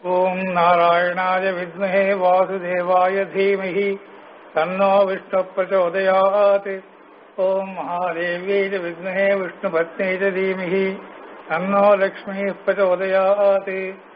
ॐ नारायणाय विद्महे वासुदेवाय धीमहि तन्नो विष्णुः प्रचोदयात् ॐ महादेव्यै च विद्महे विष्णुपत्न्यै च धीमहि तन्नो लक्ष्मीः प्रचोदयात्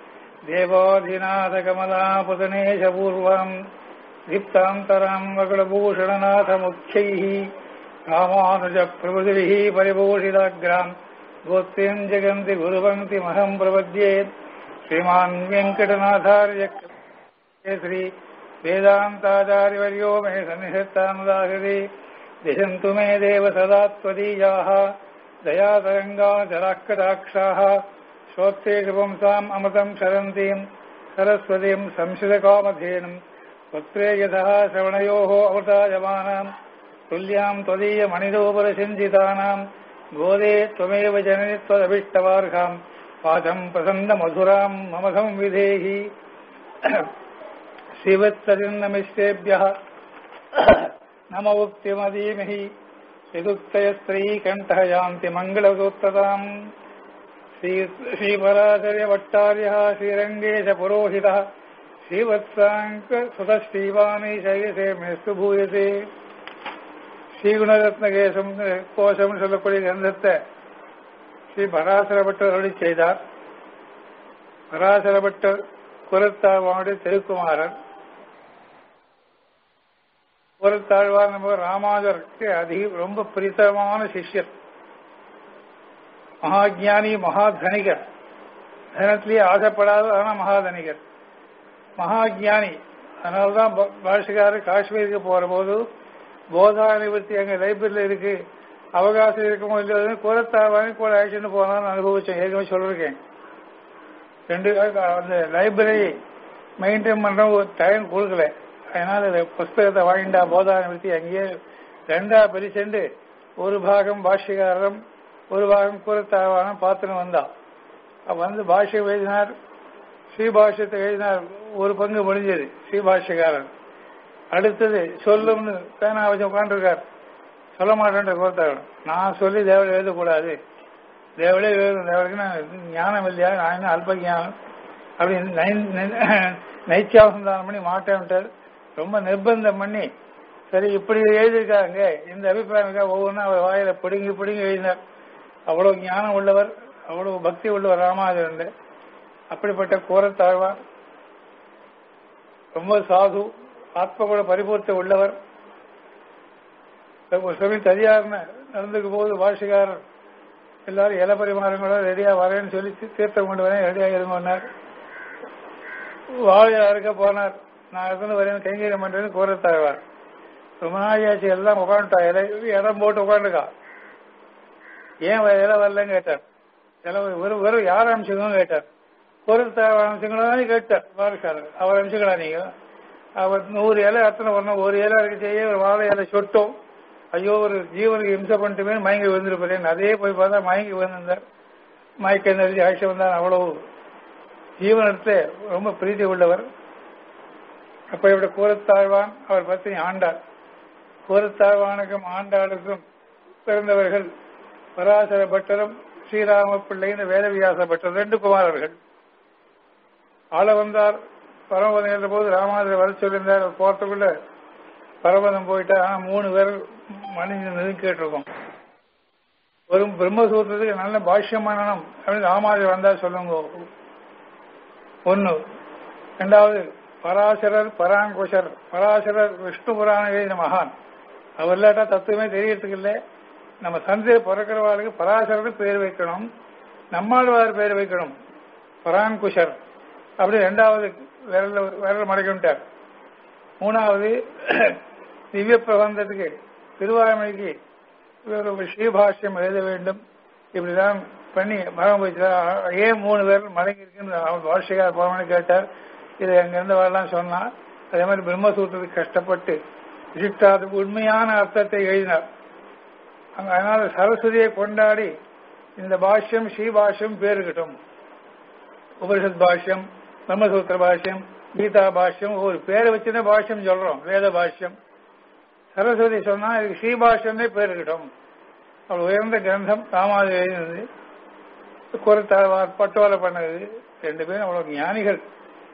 देवाधिनाथकमलापतनेश पूर्वम् दीप्तान्तराम् वकुलभूषणनाथमुख्यैः रामानुजप्रभृतिभिः परिभूषिताग्राम् गोत्रीम् जगन्ति गुरुपङ्क्तिमहम् प्रपद्ये श्रीमान् वेङ्कटनाथार्य श्री वेदान्ताचार्यवर्यो मे सन्निधत्तानुदाहृति दिशन्तु मे देव सदा त्वदीयाः दयातरङ्गाचराकटाक्षाः श्रोत्रेषु पुंसाम् अमृतम् क्षरन्तीम् सरस्वतीम् संशितकामधेनुम् पुत्रे यथः श्रवणयोः अमृतायमानाम् तुल्याम् त्वदीयमणिरोपरसिञ्चितानाम् गोदे त्वमेव जननि त्वदभिष्टवार्हाम् पाठम् प्रसन्नमधुराम् मम संविधेहि श्रीवत्सरिन्नमिष्टेभ्यः नम उक्तिमदीमहि यदुक्तयस्त्रीकण्ठः यान्ति मङ्गलसूत्रताम् श्रीपराचर्यभट्टार्यः श्रीरङ्गेशपुरोहितः श्रीवत्साङ्कसुतश्रीवाणीशयसे मेस्तु भूयसे ஸ்ரீகுணரத்னகேசம் கோஷம் சொல்லக்கூடிய கிரந்தத்தை ஸ்ரீ பராசரபட்டர் அருளி செய்தார் பராசரபட்டர் குரத்தாழ்வானுடைய திருக்குமாரன் குரத்தாழ்வார் நம்ம ராமாஜருக்கு அதிக ரொம்ப பிரித்தமான சிஷ்யர் மகாஜானி மகாதனிகர் தனத்திலேயே ஆசைப்படாத ஆனா மகாதனிகர் மகாஜானி அதனால்தான் பாஷகாரர் காஷ்மீருக்கு போற போது போதா நிவர்த்தி அங்க லைப்ரரியில இருக்கு அவகாசம் இருக்குமோ இல்லையோ குரத்தாழ்வானி கூட ஆக்ஷன் போனான்னு அனுபவிச்சேன் ஏற்கனவே சொல்லிருக்கேன் ரெண்டு அந்த லைப்ரரி மெயின்டைன் பண்ற ஒரு டைம் கொடுக்கல அதனால இந்த புஸ்தகத்தை வாங்கிட்டா போதா நிவர்த்தி அங்கேயே ரெண்டா பிரிச்சுண்டு ஒரு பாகம் பாஷ்யகாரரும் ஒரு பாகம் கூறத்தாழ்வானும் பார்த்துன்னு வந்தா வந்து பாஷ்யம் எழுதினார் ஸ்ரீபாஷ்யத்தை எழுதினார் ஒரு பங்கு முடிஞ்சது ஸ்ரீபாஷ்யக்காரன் அடுத்தது சொல்லும்னு பேனா வச்சு உட்காந்துருக்கார் சொல்ல மாட்டேன்ற கோர்த்தாகணும் நான் சொல்லி தேவலை எழுதக்கூடாது தேவலே எழுதும் தேவலுக்கு நான் ஞானம் இல்லையா நான் என்ன அல்ப ஞானம் அப்படின்னு நைச்சாசந்தானம் பண்ணி மாட்டேன்ட்டார் ரொம்ப நிர்பந்தம் பண்ணி சரி இப்படி எழுதியிருக்காங்க இந்த அபிப்பிராயம் ஒவ்வொன்றும் அவர் வாயில பிடுங்கி பிடுங்கி எழுதினார் அவ்வளவு ஞானம் உள்ளவர் அவ்வளவு பக்தி உள்ளவர் ராமாதரன் அப்படிப்பட்ட கோரத்தாழ்வார் ரொம்ப சாது ஆத்மகுண பரிபூர்த்தி உள்ளவர் சொல்லி தனியார்னு நடந்துக்கும் போது பாஷிகாரர் எல்லாரும் இல பரிமாறங்களோட ரெடியா வரேன்னு சொல்லி தீர்த்தம் கொண்டு வரேன் ரெடியாக இருந்தோன்னார் வாழையில் அறுக்க போனார் நான் இருந்து வரேன் கைங்கரியம் பண்றேன்னு கோரத்தாழ்வார் ரொம்ப நாளாச்சு எல்லாம் உட்காந்துட்டா இலை இடம் போட்டு உட்காந்துக்கா ஏன் இலை வரலன்னு கேட்டார் இலை வெறும் வெறும் யார் அம்சங்களும் கேட்டார் கோரத்தாழ்வார் அம்சங்களும் கேட்டார் பாரசாரர் அவர் அம்சங்களா நீங்க அவர் நூறு இலை அத்தனை வரணும் ஒரு இலை இருக்க செய்ய ஒரு வாழை இலை சொட்டும் ஐயோ ஒரு ஜீவனுக்கு இம்சை பண்ணிட்டுமே மயங்கி விழுந்திருப்பேன் அதே போய் பார்த்தா மயங்கி விழுந்திருந்தார் மயக்க நெறிஞ்சி ஆட்சி வந்தார் அவ்வளவு ஜீவனத்தை ரொம்ப பிரீதி உள்ளவர் அப்ப இப்படி கூறத்தாழ்வான் அவர் பத்தினி ஆண்டார் கூறத்தாழ்வானுக்கும் ஆண்டாளுக்கும் பிறந்தவர்கள் பராசர பட்டரும் ஸ்ரீராம பிள்ளை இந்த வேதவியாச பட்டர் ரெண்டு குமாரர்கள் ஆள வந்தார் பரமபதம் என்ற போது ராமாதிரி வர சொல்லியிருந்தார் போறதுக்குள்ள பரமபதம் போயிட்டா ஆனா மூணு பேர் மனிதன் கேட்டிருக்கோம் ஒரு பிரம்மசூத்திரத்துக்கு நல்ல பாஷ்யம் பண்ணணும் அப்படின்னு ராமாதிரி வந்தா சொல்லுங்க ஒன்னு ரெண்டாவது பராசரர் பராங்குஷர் பராசரர் விஷ்ணு புராண எழுதின மகான் அவர் இல்லாட்டா தத்துவமே தெரியறதுக்கு இல்லை நம்ம சந்தையை பிறக்கிறவாளுக்கு பராசரர் பேர் வைக்கணும் நம்மாழ்வார் பேர் வைக்கணும் பராங்குஷர் அப்படி ரெண்டாவது விரல் விரல் மடக்கிட்டார் மூணாவது திவ்ய பிரபந்தத்துக்கு திருவாரமைக்கு ஒரு ஸ்ரீபாஷ்யம் எழுத வேண்டும் இப்படிதான் பண்ணி மரம் வச்சார் ஏன் மூணு பேர் மடங்கி இருக்குன்னு அவர் பாஷையார் போவான்னு கேட்டார் இதை அங்கிருந்து வரலாம் சொன்னா அதே மாதிரி பிரம்மசூத்திரத்துக்கு கஷ்டப்பட்டு விசிஷ்டாது உண்மையான அர்த்தத்தை எழுதினார் அங்க அதனால சரஸ்வதியை கொண்டாடி இந்த பாஷ்யம் ஸ்ரீபாஷ்யம் பேருக்கட்டும் உபனிஷத் பாஷ்யம் பிரம்மசூத்திர பாஷ்யம் கீதா பாஷ்யம் ஒரு பேரை வச்சுதான் பாஷ்யம் சொல்றோம் வேத பாஷ்யம் சரஸ்வதி சொன்னா இதுக்கு ஸ்ரீபாஷ்யம்னே பேர் இருக்கட்டும் அவள் உயர்ந்த கிரந்தம் ராமாது எழுதினது குரத்தாழ்வார் பட்டுவாலை பண்ணது ரெண்டு பேரும் அவ்வளவு ஞானிகள்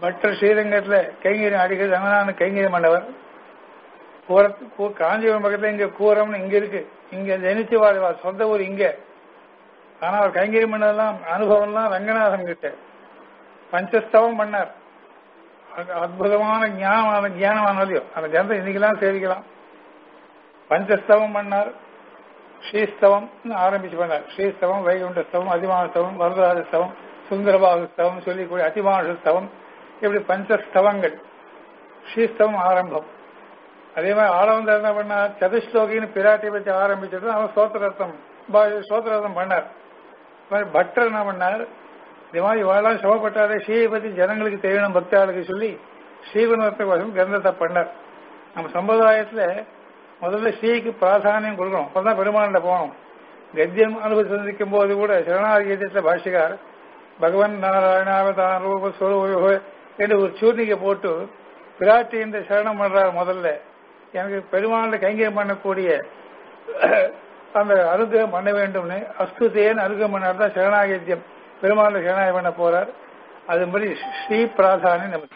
பட்டர் ஸ்ரீரங்கத்துல கைங்கரியம் அடிக்கடி ரங்கநாதன் கைங்கரியம் பண்ணவர் கூர- கூ- காஞ்சிபுரம் பக்கத்துல இங்க கூரம்னு இங்க இருக்கு இங்க ஜனிச்சு வாழ்வார் சொந்த ஊர் இங்க ஆனா அவர் கைங்கரியம் பண்ணதெல்லாம் அனுபவம்லாம் ரங்கநாதன் கிட்ட பஞ்சஸ்தவம் பண்ணார் அது அற்புதமான ஞானமான ஞானமானதையும் அந்த ஜனத்தை இன்னைக்கெல்லாம் சேவிக்கலாம் பஞ்சஸ்தவம் பண்ணார் ஸ்ரீஸ்தவம் ஆரம்பிச்சு பண்ணார் ஸ்ரீஸ்தவம் வைகுண்ட ஸ்தவம் அதிமான ஸ்தவம் வரதராஜ ஸ்தவம் சுந்தரபாகு ஸ்தவம் சொல்லிக்கூடிய அதிமான ஸ்தவம் இப்படி பஞ்சஸ்தவங்கள் ஸ்ரீஸ்தவம் ஆரம்பம் அதே மாதிரி ஆளவந்தர் என்ன பண்ணார் சதுஸ்லோகின்னு பிராட்டியை பற்றி ஆரம்பிச்சது அவன் சோத்திரத்தம் சோத்திரத்தம் பண்ணார் இது மாதிரி பட்டர் என்ன பண்ணார் இது மாதிரி இவாளெல்லாம் சிவப்பட்டாரே ஸ்ரீயை பத்தி ஜனங்களுக்கு தெரியணும் பக்தாளுக்கு சொல்லி ஸ்ரீகுணத்தை கோசம் கிரந்தத்தை பண்ணார் நம்ம சம்பிரதாயத்துல முதல்ல ஸ்ரீக்கு பிராதானியம் கொடுக்கணும் அப்பதான் பெருமாண்ட போகணும் கத்தியம் அனுபவம் சந்திக்கும் போது கூட சரணாதி கீதத்துல பாஷிகார் பகவன் நாராயணாவதான் ரூப ஸ்வரூப என்று ஒரு சூர்ணிகை போட்டு பிராட்டி இந்த சரணம் பண்றார் முதல்ல எனக்கு பெருமாண்ட கைங்கரியம் பண்ணக்கூடிய அந்த அனுகிரகம் பண்ண வேண்டும்னு அஸ்துதேன்னு அனுகிரகம் பண்ணார் தான் சரணாகித்யம் பெருமாள் சரணாகி பண்ண போறார் அது மாதிரி ஸ்ரீ பிராதானியம் நமக்கு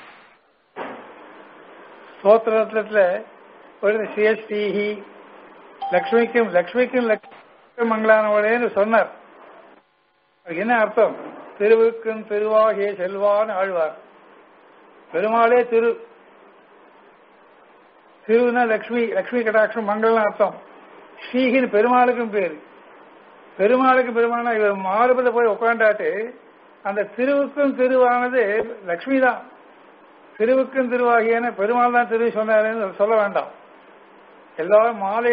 ஸ்தோத்திரத்துல ஒரு சிஎஸ்டிஹி லக்ஷ்மிக்கும் லக்ஷ்மிக்கும் லக்ஷ்மி மங்களானவளேன்னு சொன்னார் அதுக்கு என்ன அர்த்தம் திருவுக்கும் திருவாகிய செல்வான்னு ஆழ்வார் பெருமாளே திரு திருவுனா லக்ஷ்மி லக்ஷ்மி கடாட்சம் மங்களம் அர்த்தம் ஸ்ரீகின் பெருமாளுக்கும் பேரு பெருமாளுக்கு பெருமானா இவர் மாறுபட போய் உட்காண்டாட்டு அந்த திருவுக்கும் திருவானது லக்ஷ்மி தான் திருவுக்கும் திருவாகியன பெருமாள் தான் திரு சொன்னாருன்னு சொல்ல வேண்டாம் எல்லாரும் மாலை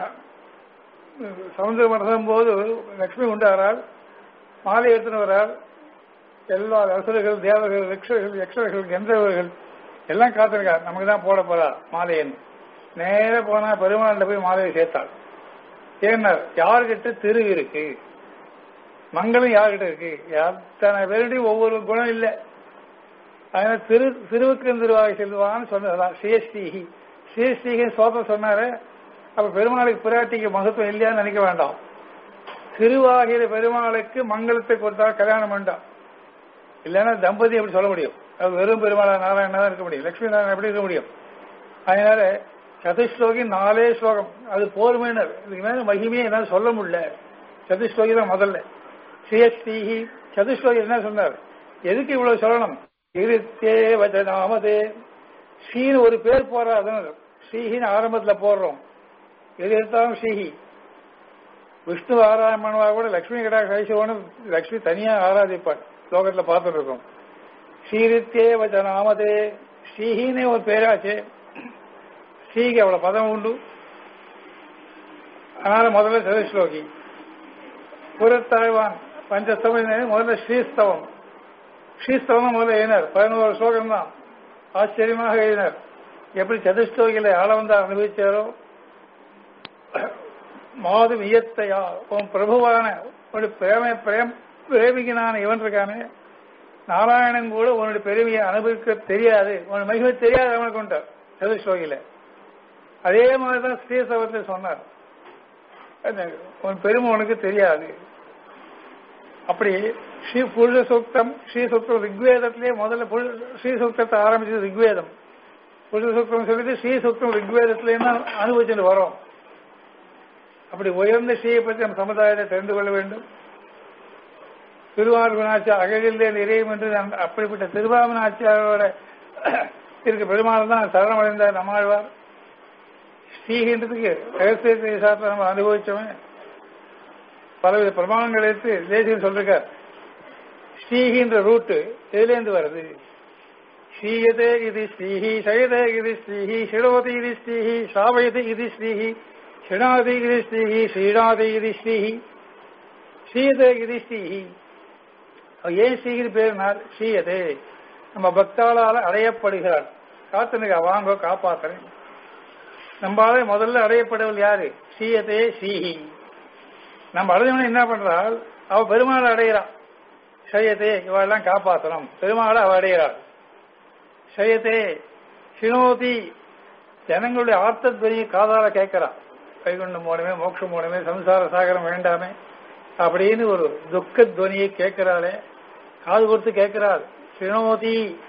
சமுதிர மடத்தும் போது லக்ஷ்மி உண்டாரால் மாலை எடுத்துன்னு வரால் எல்லா அரசர்கள் தேவர்கள் யக்ஷர்கள் யக்ஷர்கள் கந்தவர்கள் எல்லாம் காத்திருக்கார் நமக்கு தான் போட போறா மாலைன்னு நேர போனா பெருமாள்கிட்ட போய் மாலையை சேர்த்தாள் ஏன்னா யாருக்கிட்ட திரு இருக்கு மங்களம் யார்கிட்ட இருக்கு அத்தனை பேருடையும் ஒவ்வொரு குணம் இல்லை அதனால திரு திருவுக்கு திருவாகி செல்வான்னு சொன்னதுதான் சிஎஸ்டிஹி சிஎஸ்டிஹி சோதம் சொன்னாரு அப்ப பெருமாளுக்கு பிராட்டிக்கு மகத்துவம் இல்லையான்னு நினைக்க வேண்டாம் திருவாகிற பெருமாளுக்கு மங்களத்தை கொடுத்தா கல்யாணம் வேண்டாம் இல்லைன்னா தம்பதி எப்படி சொல்ல முடியும் அது வெறும் பெருமாளா நாராயணா தான் இருக்க முடியும் லட்சுமி நாராயணன் எப்படி இருக்க முடியும் அதனால சதுஸ்லோகி நாலே ஸ்லோகம் அது போர்மையினர் இதுக்கு மேல மகிமையை என்னால சொல்ல முடியல சதுஸ்லோகி தான் முதல்ல சிஎஸ்டிஹி சதுஸ்லோகி என்ன சொன்னார் எதுக்கு இவ்வளவு சொல்லணும் இருத்தே வச்சனாமதே ஸ்ரீன்னு ஒரு பேர் போறாதுன்னு ஸ்ரீஹின்னு ஆரம்பத்துல போடுறோம் எது எடுத்தாலும் ஸ்ரீஹி விஷ்ணு ஆராதனம் பண்ணுவா கூட லட்சுமி கடா கைசவனும் லட்சுமி தனியா ஆராதிப்பாள் லோகத்துல பார்த்துட்டு இருக்கோம் ஸ்ரீரித்தே வச்சனாமதே ஸ்ரீஹினே ஒரு பேராச்சே ஸ்ரீக்கு அவ்வளவு பதம் உண்டு அதனால முதல்ல சதுஸ்லோகி புறத்தாழ்வான் பஞ்சஸ்தவம் முதல்ல ஸ்ரீஸ்தவம் ஸ்ரீஸ்தவம் முதல்ல எழுதினார் பதினோரு ஸ்லோகம் தான் ஆச்சரியமாக எழுதினார் எப்படி சதுஸ்லோகில ஆளவந்தா அனுபவிச்சாரோ மாது வியத்தையா உன் பிரபுவான ஒரு பிரேம பிரேம் பிரேமிகனான இவன் இருக்கானே நாராயணன் கூட உன்னுடைய பெருமையை அனுபவிக்க தெரியாது உன் மகிமை தெரியாது அவனுக்கு உண்டார் சதுஸ்லோகில அதே மாதிரிதான் ஸ்ரீசவத்தில் சொன்னார் உன் பெருமை உனக்கு தெரியாது அப்படி ஸ்ரீ புருஷ சூக்தம் ஸ்ரீ சூக்தம் ரிக்வேதத்திலே முதல்ல ஸ்ரீ சூக்தத்தை ஆரம்பிச்சது ரிக்வேதம் புருஷ சூக்தம் சொல்லிட்டு ஸ்ரீ சூக்தம் ரிக்வேதத்திலே அனுபவிச்சுட்டு வரோம் அப்படி உயர்ந்த ஸ்ரீயை பற்றி நம்ம சமுதாயத்தை தெரிந்து கொள்ள வேண்டும் திருவாரூராட்சியார் அகழிலே நிறையும் என்று அப்படிப்பட்ட திருவாமனாச்சியாரோட இருக்க பெருமாள் தான் சரணமடைந்தார் நம்மாழ்வார் ஸ்ரீகின்றதுக்கு ரகசிய சாஸ்திரம் நம்ம அனுபவிச்சவன் பலவித பிரமாணங்கள் எடுத்து தேசியம் சொல்லிருக்கார் ஸ்ரீகின்ற ரூட்டு எதுலேருந்து வருது ஸ்ரீயதே இது ஸ்ரீஹி சயதே இது ஸ்ரீஹி ஷிடோதி இது ஸ்ரீஹி சாவயது இது ஸ்ரீஹி ஷிடாதி இது ஸ்ரீஹி ஸ்ரீடாதி இது ஸ்ரீஹி ஸ்ரீயதே இது ஸ்ரீஹி ஏன் ஸ்ரீகிரி பேருனார் ஸ்ரீயதே நம்ம பக்தாளால அடையப்படுகிறார் காத்துனுக்கா வாங்க காப்பாத்துறேன் நம்மளால முதல்ல அடையப்படவள் யாரு ஸ்ரீயதே ஸ்ரீஹி நம்ம அடைஞ்சவன என்ன பண்றாள் அவ பெருமாளை அடையிறான் சையத்தே இவெல்லாம் காப்பாற்றணும் பெருமாளை அவ அடைகிறாள் சையத்தே சினோதி ஜனங்களுடைய ஆர்த்தத்வனியை காதால கேட்கிறான் வைகுண்டம் மூலமே மோட்சம் மூலமே சம்சார சாகரம் வேண்டாமே அப்படின்னு ஒரு துக்க துவனியை கேட்கிறாளே காது கொடுத்து கேட்கிறாள் சினோதி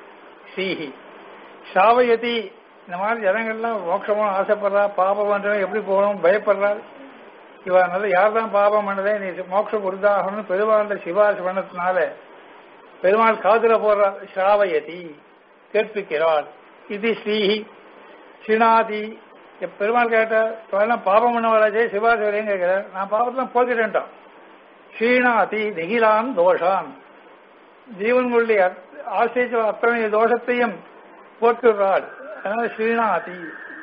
ஸ்ரீஹி சாவயதி இந்த மாதிரி ஜனங்கள்லாம் மோட்சமும் ஆசைப்படுறா பாபம் பண்றவன் எப்படி போகணும் பயப்படுறா இவ நல்ல யார் தான் பாபம் பண்ணதே நீ மோட்சம் கொடுத்தாகணும்னு பெருமாள் சிபாரிசு பண்ணதுனால பெருமாள் காதுல போடுறா சாவயதி கேட்பிக்கிறாள் இது ஸ்ரீஹி ஸ்ரீநாதி பெருமாள் கேட்டா இப்பெல்லாம் பாபம் பண்ணவாளாச்சே சிபாரிசு வரையும் கேட்கிறார் நான் பாபத்தெல்லாம் போக்கிட்டேன்ட்டான் ஸ்ரீநாதி நிகிலான் தோஷான் ஜீவன்களுடைய ஆசிரியர் அத்தனை தோஷத்தையும் போக்குறாள் அதனால ஸ்ரீநாதி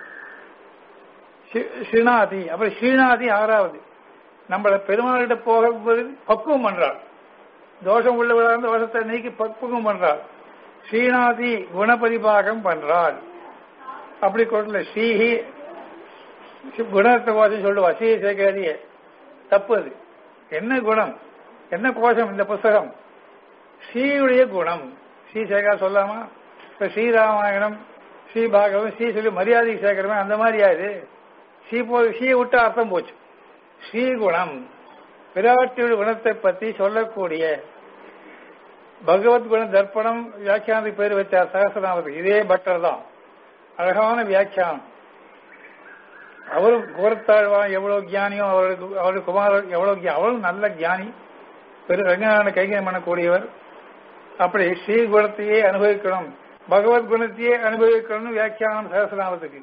ஸ்ரீநாதி அப்புறம் ஸ்ரீநாதி ஆறாவது நம்மள பெருமாள்கிட்ட போகும்போது பக்குவம் பண்றாள் தோஷம் உள்ளவர்களாக தோஷத்தை நீக்கி பக்குவம் பண்றாள் ஸ்ரீநாதி குணபரிபாகம் பண்றாள் அப்படி கொள்ள ஸ்ரீஹி குணத்தை கோஷம் சொல்லுவா ஸ்ரீ சேகரிய தப்பு அது என்ன குணம் என்ன கோஷம் இந்த புஸ்தகம் ஸ்ரீயுடைய குணம் ஸ்ரீ சேகா சொல்லாமா இப்ப ஸ்ரீராமாயணம் ஸ்ரீ பாகவம் ஸ்ரீ சொல்லி மரியாதை சேர்க்கிறமே அந்த மாதிரியா இது ஸ்ரீ போ ஸ்ரீ விட்டு அர்த்தம் போச்சு ஸ்ரீ குணம் விராட்டியுடைய குணத்தை பத்தி சொல்லக்கூடிய பகவத் குண தர்ப்பணம் வியாக்கியானத்துக்கு பேர் வச்சார் சகசிரநாமத்துக்கு இதே பட்டர் தான் அழகான வியாக்கியானம் அவரும் கோரத்தாழ்வான் எவ்வளவு ஜானியோ அவருக்கு அவருடைய குமாரர் எவ்வளவு அவளும் நல்ல ஜானி பெரு ரங்கநாதன கைகரியம் பண்ணக்கூடியவர் அப்படி ஸ்ரீ குணத்தையே அனுபவிக்கணும் பகவத் குணத்தையே அனுபவிக்கணும்னு வியாக்கியானம் சகசிரநாமத்துக்கு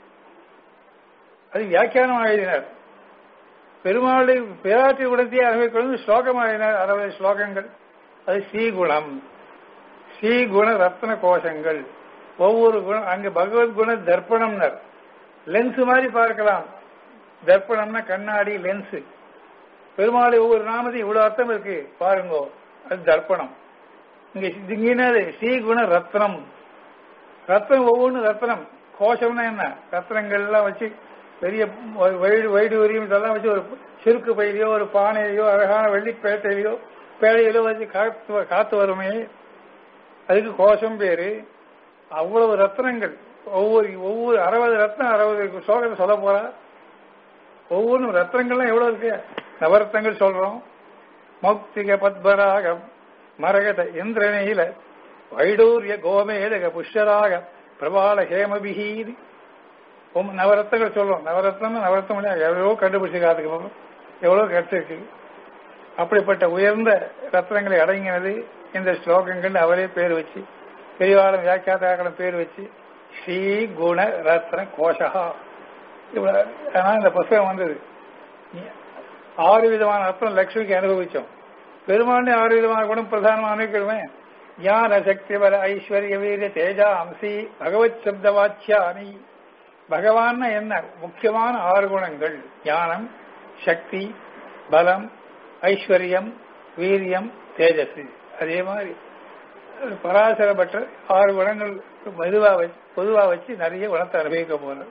அது வியாக்கியானம் எழுதினார் பெருமாளுடைய பேராட்சி குணத்தையே அனுபவிக்கணும்னு ஸ்லோகம் எழுதினார் அறுபது ஸ்லோகங்கள் அது ஸ்ரீகுணம் ஸ்ரீகுண ரத்ன கோஷங்கள் ஒவ்வொரு குணம் அங்க பகவத் குண தர்ப்பணம்னர் லென்ஸ் மாதிரி பார்க்கலாம் தர்ப்பணம்னா கண்ணாடி லென்ஸ் பெருமாளை ஒவ்வொரு நாமத்தையும் இவ்வளவு அர்த்தம் இருக்கு பாருங்க அது தர்ப்பணம் இங்க இங்கினது ஸ்ரீகுண ரத்னம் ரத்னம் ஒவ்வொன்றும் ரத்னம் கோஷம்னா என்ன ரத்னங்கள்லாம் வச்சு பெரிய வைடு வைடு வரியும் இதெல்லாம் வச்சு ஒரு சிறுக்கு பயிலையோ ஒரு பானையிலையோ அழகான வெள்ளி பேட்டையிலையோ பேழையிலோ வச்சு காத்து காத்து வருமே அதுக்கு கோஷம் பேரு அவ்வளவு ரத்னங்கள் ஒவ்வொரு ஒவ்வொரு அறுபது ரத்னம் அறுபது சோகத்தை சொல்ல போறா ஒவ்வொன்றும் ரத்னங்கள்லாம் எவ்வளவு இருக்கு நவரத்னங்கள் சொல்றோம் மௌக்திக பத்மராகம் மரகத இந்திரநீல வைடூரிய கோமேதக புஷ்யராக பிரபால ஹேமபிஹீதி நவரத்னங்கள் சொல்றோம் நவரத்னம் நவரத்னம் எவ்வளவோ கண்டுபிடிச்சிருக்காதுக்கு போகும் எவ்வளவு கிடைச்சிருக்கு அப்படிப்பட்ட உயர்ந்த ரத்னங்களை அடங்கினது இந்த ஸ்லோகங்கள் அவரே பேர் வச்சு பெரியவாளம் வியாக்கியாதாக்களும் பேர் வச்சு ஸ்ரீ குண ரத்ன கோஷகா இவ்வளவு ஆனால் இந்த புஸ்தகம் வந்தது ஆறு விதமான ரத்னம் லட்சுமிக்கு அனுபவிச்சோம் பெருமானே ஆறு விதமான குணம் பிரதானமாக அனுப்பிக்கிறோமே ஞான சக்தி பல ஐஸ்வர்ய வீர தேஜா அம்சி பகவத் சப்த வாச்சியானி பகவான் என்ன முக்கியமான ஆறு குணங்கள் ஞானம் சக்தி பலம் ஐஸ்வர்யம் வீரியம் தேஜஸ் அதே மாதிரி பராசர பற்ற ஆறு குணங்கள் மெதுவா வச்சு பொதுவா வச்சு நிறைய குணத்தை அனுபவிக்க போறார்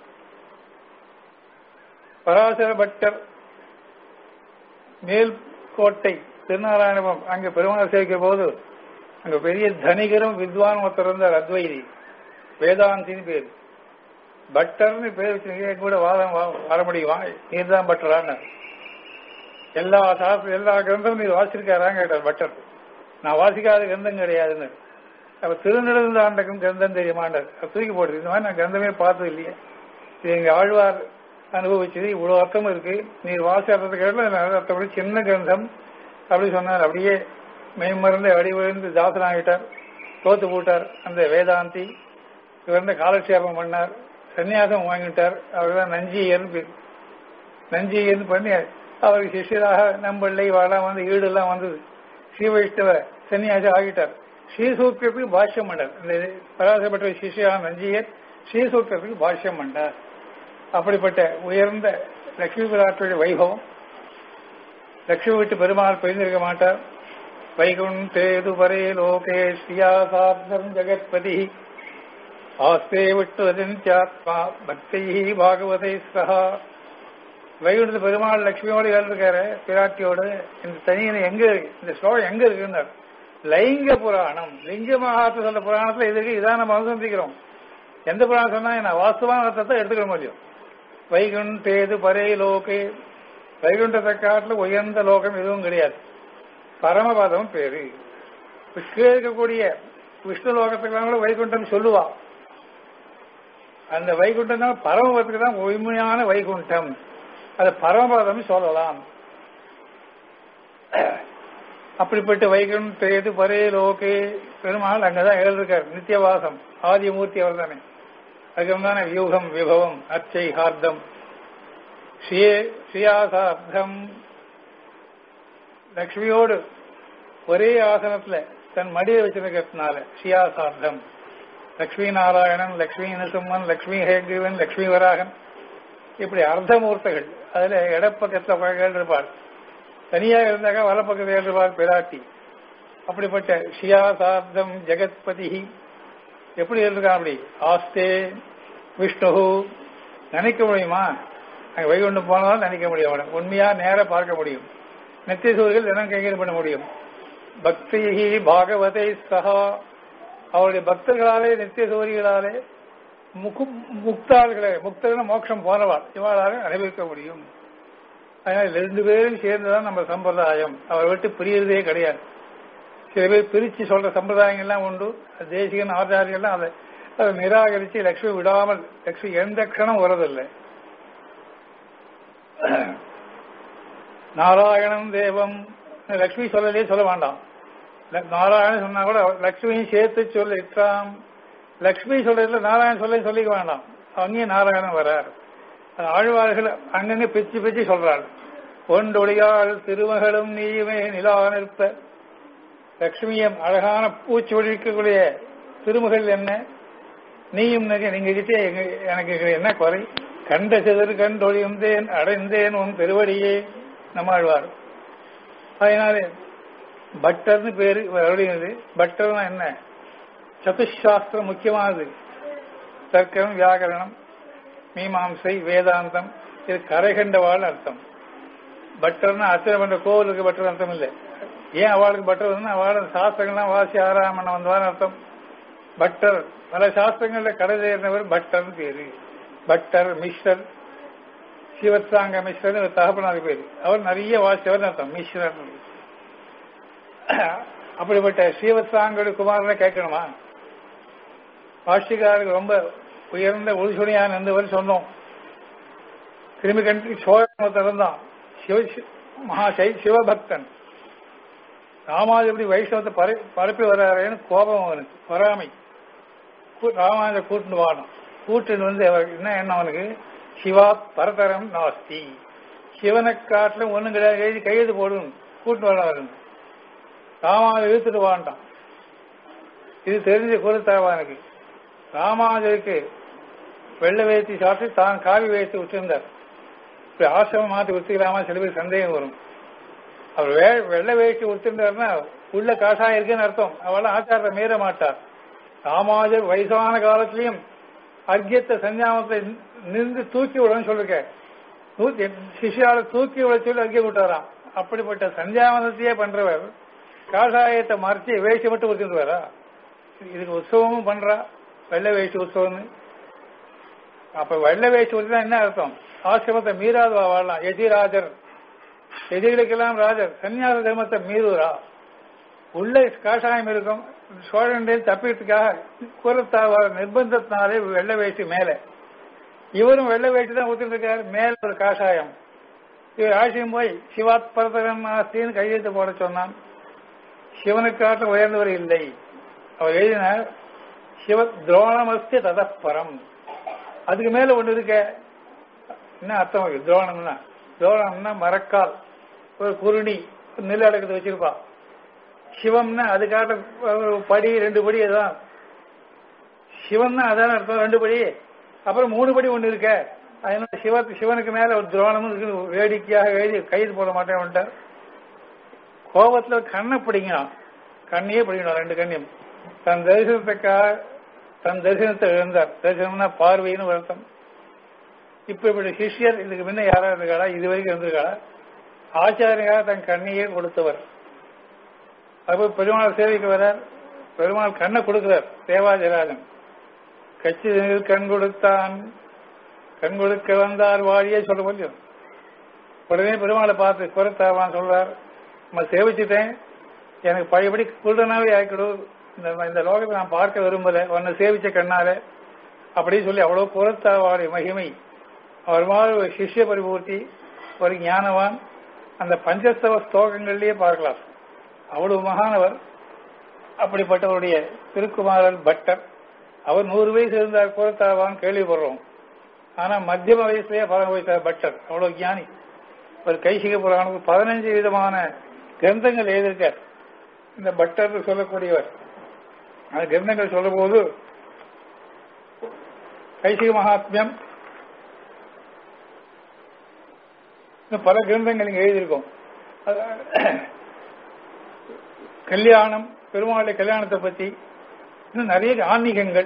பராசர பட்டர் மேல்கோட்டை திருநாராயணபுரம் அங்க பெருமாள் சேர்க்கிற போது அங்க பெரிய தனிகரும் வித்வான் ஒருத்தர் இருந்தார் அத்வைதி வேதாந்தின்னு பேர் பட்டர்னு பேர் வச்சிருக்கீங்க கூட வாதம் வர முடியுமா நீர் தான் பட்டரான்னு எல்லா சாஸ்திர எல்லா கிரந்தமும் நீர் வாசிச்சிருக்காரான்னு கேட்டார் பட்டர் நான் வாசிக்காத கிரந்தம் கிடையாதுன்னு அப்ப திருநெடுந்தாண்டகம் கிரந்தம் தெரியுமாண்டார் தூக்கி போடுது இந்த மாதிரி நான் கிரந்தமே பார்த்தது இல்லையே இது எங்க ஆழ்வார் அனுபவிச்சது இவ்வளவு அர்த்தம் இருக்கு நீர் வாசி அர்த்தத்தை கேட்டல அர்த்தப்படி சின்ன கிரந்தம் அப்படி சொன்னார் அப்படியே மெய்மறந்து அடி விழுந்து தாசனாகிட்டார் தோத்து போட்டார் அந்த வேதாந்தி இவர் காலக்ஷேபம் பண்ணார் சன்னியாசம் வாங்கிட்டார் அவர் தான் நஞ்சியர்னு பேர் நஞ்சியர்னு பண்ணி அவருக்கு சிஷியராக நம்பிள்ளை வாழலாம் வந்து ஈடுலாம் வந்தது ஸ்ரீ வைஷ்ணவ சன்னியாசி ஆகிட்டார் ஸ்ரீசூத்திரத்துக்கு பாஷ்யம் பண்ணார் இந்த பராசப்பட்ட சிஷியான நஞ்சியர் ஸ்ரீசூத்திரத்துக்கு பாஷ்யம் பண்ணார் அப்படிப்பட்ட உயர்ந்த லட்சுமி பிராட்டுடைய வைபவம் லட்சுமி விட்டு பெருமாள் பிரிந்திருக்க மாட்டார் வைகுண்டேது பரே லோகே ஸ்ரீயாசார்த்தம் ஜெகத்பதி ஆஸ்தே விட்டு அதித்யாத்மா பக்தி பாகவதை சகா வைகுண்ட பெருமாள் லட்சுமியோடு இருக்காரு பிராட்டியோடு இந்த தனியனை எங்க இந்த ஸ்லோகம் எங்க இருக்குன்னார் லைங்க புராணம் லிங்க மகாத்து சொல்ற புராணத்துல இது இருக்கு இதான் நம்ம அனுசந்திக்கிறோம் எந்த புராணம் சொன்னா என்ன வாஸ்தவான அர்த்தத்தை எடுத்துக்க முடியும் வைகுண்டேது பரே லோகே வைகுண்டத்தை காட்டுல உயர்ந்த லோகம் எதுவும் கிடையாது பரமபதம் பேரு கீழே இருக்கக்கூடிய விஷ்ணு லோகத்துக்கு கூட வைகுண்டம் சொல்லுவா அந்த வைகுண்டம் தான் பரமபதத்துக்கு தான் உண்மையான வைகுண்டம் அதை பரமபதம் சொல்லலாம் அப்படிப்பட்ட வைகுண்ட எது பரே லோகே பெருமாள் அங்கதான் எழுதிருக்கார் நித்தியவாசம் ஆதிமூர்த்தி அவர் தானே அதுக்கு வியூகம் விபவம் அர்ச்சை ஹார்தம் ஸ்ரீயாசார்த்தம் லக்ஷ்மியோடு ஒரே ஆசனத்துல தன் மடியை வச்சிருக்கிறதுனால ஸ்ரீயாசார்த்தம் லக்ஷ்மி நாராயணன் லக்ஷ்மி நரசிம்மன் லக்ஷ்மி ஹேகிவன் லக்ஷ்மி வராகன் இப்படி அர்த்தமூர்த்தகள் அதுல இடப்பக்கத்துல குழந்தைகள் இருப்பார் தனியாக இருந்தாக்க வலப்பக்கத்தில் இருப்பார் பிராட்டி அப்படிப்பட்ட ஷியாசார்த்தம் ஜெகத்பதி எப்படி இருக்கான் அப்படி ஆஸ்தே விஷ்ணு நினைக்க முடியுமா அங்க வைகுண்டம் போனாலும் நினைக்க முடியும் அவனை உண்மையா நேர பார்க்க முடியும் நித்திய சூரியர்கள் தினம் கைகீழ் பண்ண முடியும் பக்தி பாகவதை சகா அவருடைய பக்தர்களாலே நித்திய சூரிகளாலே முக்கு முக்தாள்களே முக்தர்கள் மோட்சம் போனவாள் இவாளாலே அனுபவிக்க முடியும் அதனால ரெண்டு பேரும் சேர்ந்துதான் நம்ம சம்பிரதாயம் அவரை விட்டு பிரியறதே கிடையாது சில பேர் பிரிச்சு சொல்ற சம்பிரதாயங்கள்லாம் உண்டு தேசிகன் ஆச்சாரியெல்லாம் அதை அதை நிராகரிச்சு லட்சுமி விடாமல் லட்சுமி எந்த க்ஷணம் வரதில்லை நாராயணம் தேவம் லட்சுமி சொல்லலே சொல்ல வேண்டாம் நாராயணன் சொன்னா கூட லட்சுமியும் சேர்த்து சொல்லிட்டாம் லட்சுமி சொல்றதுல நாராயணன் சொல்ல சொல்லிக்க வேண்டாம் அங்கேயும் நாராயணன் வரார் ஆழ்வார்கள் அங்கங்க பிச்சு பிச்சு சொல்றாள் ஒன்றொழியால் திருமகளும் நீயுமே நிலா நிற்ப லட்சுமியம் அழகான பூச்சி ஒழிக்கக்கூடிய திருமகள் என்ன நீயும் நீங்க கிட்டே எனக்கு என்ன குறை கண்ட சிதறு கண்டொழிந்தேன் அடைந்தேன் உன் திருவடியே நம்மாழ்வார் அதனாலே பட்டர்னு பேரு வருகிறது பட்டர்னா என்ன சதுசாஸ்திரம் முக்கியமானது தர்க்கம் வியாகரணம் மீமாம்சை வேதாந்தம் இது கரை கண்டவாள் அர்த்தம் பட்டர்னா அர்ச்சனை பண்ற கோவிலுக்கு பட்டர் அர்த்தம் இல்லை ஏன் அவளுக்கு பட்டர் வந்து அவள் சாஸ்திரங்கள்லாம் வாசி ஆராமணம் வந்தவான்னு அர்த்தம் பட்டர் பல சாஸ்திரங்கள்ல கடை சேர்ந்தவர் பட்டர்னு பேரு பட்டர் மிஸ்ரர் சிவத்சாங்க மிஸ்ரர் தகப்பனார் பேரு அவர் நிறைய வாசியவர் அர்த்தம் மிஸ்ரர் அப்படிப்பட்ட ஸ்ரீவத்சாங்கோட குமாரனை கேட்கணுமா பாஷிகாருக்கு ரொம்ப உயர்ந்த ஒளிசுணியான் இருந்தவர் சொன்னோம் திரும்பி கண்டு சோழத்தில் இருந்தான் சிவ மகா சிவபக்தன் ராமாஜ் எப்படி வைஷ்ணவத்தை பர பரப்பி வர்றாருன்னு கோபம் அவனுக்கு பொறாமை ராமாஜ கூட்டுன்னு வாடும் கூட்டுன்னு வந்து என்ன என்ன அவனுக்கு சிவா பரதரம் நாஸ்தி சிவனை காட்டிலும் ஒண்ணும் கிடையாது எழுதி கையெழுத்து போடும் கூட்டு வர ராமாஜ இழுத்துட்டு வாண்டான் இது தெரிஞ்ச கொடுத்தாவானுக்கு ராமாஜருக்கு வெள்ளை வேத்தி சாப்பிட்டு தான் காவி வேத்தி விட்டுருந்தார் இப்படி ஆசிரமம் மாற்றி வித்துக்கலாமா சில பேர் சந்தேகம் வரும் அவர் வே வெள்ளை வேட்டி விட்டுருந்தாருன்னா உள்ள காசாயம் இருக்குன்னு அர்த்தம் அவெல்லாம் ஆச்சாரத்தை மீற மாட்டார் ராமாஜர் வயசான காலத்திலையும் அர்க்கியத்தை சஞ்சாமத்தை நின்று தூக்கி விடணும்னு சொல்லிருக்க சிஷியால தூக்கி விட சொல்லி அர்க்கியம் விட்டாராம் அப்படிப்பட்ட சஞ்சாமதத்தையே பண்றவர் காஷாயத்தை மறைச்சு வேஷ்டி மட்டும் கொடுத்துருவாரா இதுக்கு உற்சவமும் பண்றா வெள்ளை வேஷ்டி உற்சவம்னு அப்ப வெள்ளை வேஷ்டி உற்சவம் என்ன அர்த்தம் ஆசிரமத்தை மீறாது வாழலாம் எதிராஜர் எதிரிகளுக்கெல்லாம் ராஜர் சன்னியாச தர்மத்தை மீறுவரா உள்ள காஷாயம் இருக்கும் சோழன் தப்பிக்கிறதுக்காக குரத்தாவார் நிர்பந்தத்தினாலே வெள்ளை வேஷ்டி மேலே இவரும் வெள்ளை வேஷ்டி தான் ஊத்திட்டு இருக்காரு மேல ஒரு காஷாயம் இவர் ஆசியம் போய் சிவாத் பரதகன் ஆஸ்தின்னு கையெழுத்து போட சொன்னான் சிவனுக்காட்டில் உயர்ந்தவர் இல்லை அவர் எழுதினார் சிவ துரோணமஸ்தி ததப்பரம் அதுக்கு மேல ஒண்ணு இருக்க என்ன அர்த்தம் இருக்கு துரோணம்னா துரோணம்னா மரக்கால் ஒரு குருணி நெல் அடக்கத்தை வச்சிருப்பா சிவம்னா அதுக்காக படி ரெண்டு படி அதுதான் சிவம்னா அதான் அர்த்தம் ரெண்டு படி அப்புறம் மூணு படி ஒண்ணு இருக்க அதனால சிவ சிவனுக்கு மேல ஒரு துரோணமும் இருக்கு வேடிக்கையாக எழுதி கைது போட மாட்டேன் வந்துட்டார் கோபத்துல கண்ணை பிடிங்கணும் கண்ணையே பிடிக்கணும் ரெண்டு கண்ணையும் தன் தரிசனத்துக்காக தன் தரிசனத்தை இழந்தார் தரிசனம்னா பார்வைன்னு அர்த்தம் இப்ப இப்படி சிஷ்யர் இதுக்கு முன்ன யாரா இருக்காளா இது வரைக்கும் இருந்திருக்காளா ஆச்சாரியாக தன் கண்ணையே கொடுத்தவர் அப்ப பெருமாள் சேவைக்கு வரார் பெருமாள் கண்ணை கொடுக்கிறார் தேவாஜராஜன் கட்சி கண் கொடுத்தான் கண் கொடுக்க வந்தார் வாழியே சொல்ல முடியும் உடனே பெருமாளை பார்த்து குரத்தாவான் சொல்றார் நம்ம சேவிச்சுட்டேன் எனக்கு பழையபடி குருடனாவே ஆக்கிடு இந்த இந்த லோகத்தை நான் பார்க்க விரும்பல உன்னை சேவிச்ச கண்ணால அப்படின்னு சொல்லி அவ்வளவு புறத்தாவாருடைய மகிமை அவர் மாதிரி ஒரு சிஷ்ய பரிபூர்த்தி ஒரு ஞானவான் அந்த பஞ்சஸ்தவ ஸ்லோகங்கள்லயே பார்க்கலாம் அவ்வளவு மகானவர் அப்படிப்பட்டவருடைய திருக்குமாரன் பட்டர் அவர் நூறு வயசு இருந்தார் புறத்தாவான் கேள்விப்படுறோம் ஆனா மத்தியம வயசுலயே பரம வயசார் பட்டர் அவ்வளவு ஞானி ஒரு கைசிக புராணம் பதினஞ்சு விதமான கிரந்தங்கள் எழுதியிருக்கார் இந்த பட்டர் சொல்லக்கூடியவர் அந்த கிரந்தங்கள் சொல்லும் போது கைசிக மகாத்மியம் இன்னும் பல கிரந்தங்கள் இங்க எழுதியிருக்கோம் கல்யாணம் பெருமாளுடைய கல்யாணத்தை பத்தி இன்னும் நிறைய ஆன்மீகங்கள்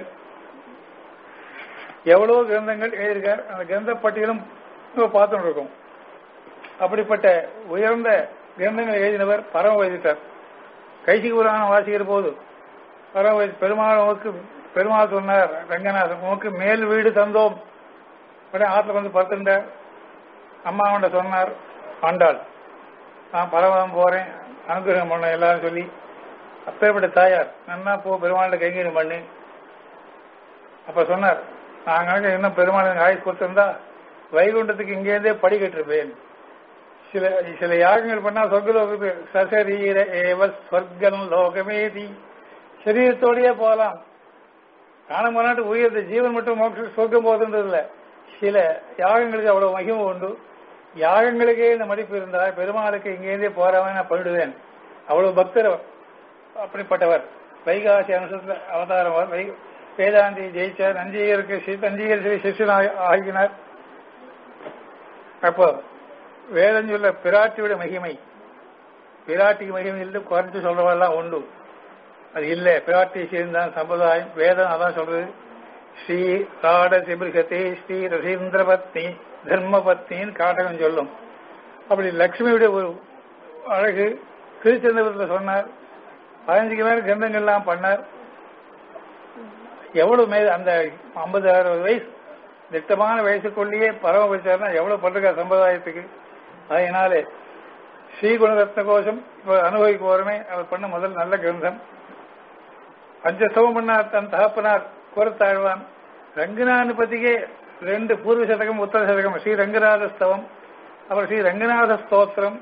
எவ்வளவு கிரந்தங்கள் எழுதியிருக்கார் அந்த கிரந்த பட்டியலும் பார்த்துட்டு இருக்கோம் அப்படிப்பட்ட உயர்ந்த கிரந்தங்களை எழுதினவர் பரம வைதித்தார் கைசிக புராணம் வாசிக்கிற போது பரம வைதி பெருமாள் உமக்கு பெருமாள் சொன்னார் ரங்கநாதன் உமக்கு மேல் வீடு தந்தோம் உடனே ஆத்துல வந்து படுத்துட்டார் அம்மா அவன்கிட்ட சொன்னார் ஆண்டாள் நான் பரவதம் போறேன் அனுகிரகம் பண்ண எல்லாரும் சொல்லி அப்பேற்பட்ட தாயார் நன்னா போ பெருமாள்கிட்ட கைங்கரியம் பண்ணு அப்ப சொன்னார் நாங்க இன்னும் பெருமாள் ஆயுஷ் கொடுத்திருந்தா வைகுண்டத்துக்கு இங்கேருந்தே படி கட்டிருப்பேன் சில சில யாகங்கள் பண்ணா சொர்க்கலோகத்துக்கு சசரீர ஏவ சொர்க்கம் லோகமேதி சரீரத்தோடயே போகலாம் காண போனாட்டு உயர்ந்த ஜீவன் மட்டும் மோட்ச சொர்க்கம் போகுதுன்றது இல்ல சில யாகங்களுக்கு அவ்வளவு மகிமை உண்டு யாகங்களுக்கே இந்த மதிப்பு இருந்தா பெருமாளுக்கு இங்கேருந்தே போறவன் நான் பண்ணிடுவேன் அவ்வளவு பக்தர் அவர். அப்படிப்பட்டவர் வைகாசி அனுசத்துல அவதாரம் வை வேதாந்தி ஜெயிச்சார் நஞ்சியருக்கு நஞ்சியர் சிஷ்யன் ஆகினார் அப்போ வேதம் சொல்ல பிராட்டியோட மகிமை பிராட்டிக்கு மகிமை இல்லை குறைஞ்சு சொல்றவெல்லாம் உண்டு அது இல்ல பிராட்டி சேர்ந்தான் சம்பிரதாயம் வேதம் அதான் சொல்றது ஸ்ரீ ராட சிபிருகத்தே ஸ்ரீ ரசீந்திர பத்னி தர்ம பத்னின்னு காட்டகம் சொல்லும் அப்படி லட்சுமியுடைய ஒரு அழகு திருச்செந்தபுரத்தில் சொன்னார் பதினஞ்சுக்கு மேல கிரந்தங்கள்லாம் பண்ணார் எவ்வளவு மே அந்த ஐம்பது அறுபது வயசு திட்டமான வயசுக்குள்ளேயே பரம வச்சார்னா எவ்வளவு பண்றா சம்பிரதாயத்துக்கு அதனாலே ஸ்ரீகுணரத்ன கோஷம் இப்ப அனுபவிக்க போறமே அவர் பண்ண முதல் நல்ல கிரந்தம் பஞ்சஸ்தவம் பண்ணார் தன் தகப்பனார் கூறத்தாழ்வான் ரங்கநாதன் பத்திக்கே ரெண்டு பூர்வ சதகம் உத்தர சதகம் ஸ்ரீ ரங்கநாத ஸ்தவம் அப்புறம் ஸ்ரீ ரங்கநாத ஸ்தோத்திரம்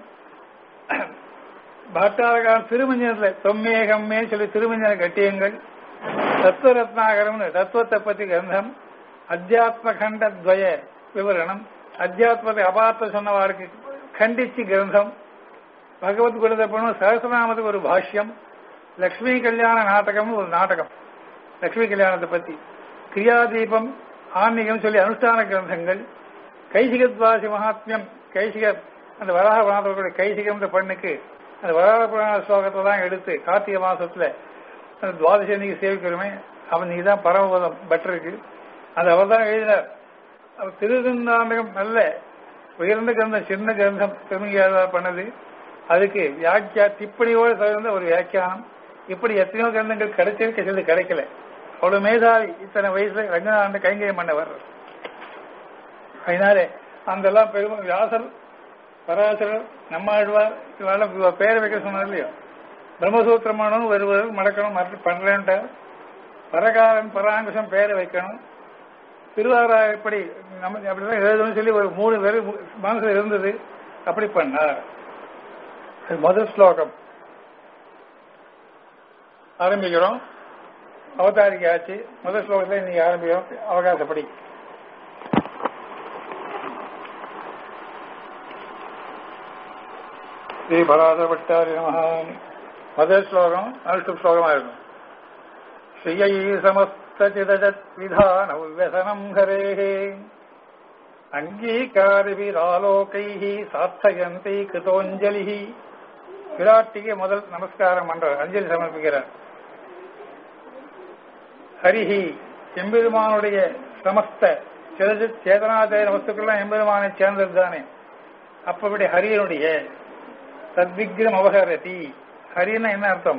பாட்டாளகான் திருமஞ்சனத்துல தொம்மேகம்மே சொல்லி திருமஞ்சன கட்டியங்கள் தத்துவ ரத்னாகரம்னு தத்துவத்தை பத்தி கிரந்தம் அத்தியாத்ம கண்ட துவய விவரணம் அத்தியாத்மத்தை அபார்த்த சொன்னவாருக்கு கண்டிச்சு கிரந்தம் பகவத் குணதப்பனும் சகசிரநாமத்துக்கு ஒரு பாஷ்யம் லக்ஷ்மி கல்யாண நாடகம்னு ஒரு நாடகம் லக்ஷ்மி கல்யாணத்தை பத்தி கிரியாதீபம் ஆன்மீகம் சொல்லி அனுஷ்டான கிரந்தங்கள் கைசிகத்வாசி மகாத்மியம் கைசிக அந்த வராக புராணத்தோட கைசிகம்ன்ற பண்ணுக்கு அந்த வராக புராண ஸ்லோகத்தை தான் எடுத்து கார்த்திகை மாசத்துல அந்த துவாதசி அன்னைக்கு சேவிக்கிறோமே அவன் நீ தான் பரமபதம் பெட்டருக்கு அது அவர் தான் எழுதினார் அவர் திருநந்தாண்டகம் நல்ல உயர்ந்த கிரந்தம் சின்ன கிரந்தம் திருமங்கியாளர் பண்ணது அதுக்கு வியாக்கியா திப்பணியோடு தகுந்த ஒரு வியாக்கியானம் இப்படி எத்தனையோ கிரந்தங்கள் கிடைச்சிருக்கு சிலது கிடைக்கல அவ்வளவு மேதாவி இத்தனை வயசுல ரங்கநாதன் கைங்கரியம் பண்ணவர் அதனாலே அந்த எல்லாம் பெருமை வியாசர் பராசரர் நம்மாழ்வார் இவெல்லாம் பேரை வைக்க சொன்னார் இல்லையோ பிரம்மசூத்திரமானும் வருவது மடக்கணும் மற்ற பண்றேன்ட்டார் பரகாரன் பராங்குஷம் பேரை வைக்கணும் திருவாரா இப்படி நம்ம அப்படிதான் எழுதணும்னு சொல்லி ஒரு மூணு பேர் மனசுல இருந்தது அப்படி பண்ணார் அது முதல் ஸ்லோகம் ஆரம்பிக்கிறோம் அவதாரிக்கு ஆச்சு முதல் ஸ்லோகத்துல இன்னைக்கு ஆரம்பிக்கிறோம் அவகாசப்படி ஸ்ரீ பராதபட்டாரி நமகான் முதல் ஸ்லோகம் அனுஷ்டு ஸ்லோகமா இருக்கும் ஸ்ரீயை சமஸ்திதஜத் விதான உவ்வசனம் ஹரேஹே அங்கீகாரிபிராலோகைஹி சார்த்தயந்தி கிருதோஞ்சலி விராட்டிக்கு முதல் நமஸ்காரம் பண்றார் அஞ்சலி சமர்ப்பிக்கிறார் ஹரிஹி எம்பெருமானுடைய சமஸ்த சிறஜி சேதனாதய வஸ்துக்கள்லாம் எம்பெருமானை சேர்ந்தது தானே அப்படி ஹரியனுடைய தத்விக்ரம் அவகரதி ஹரின்னா என்ன அர்த்தம்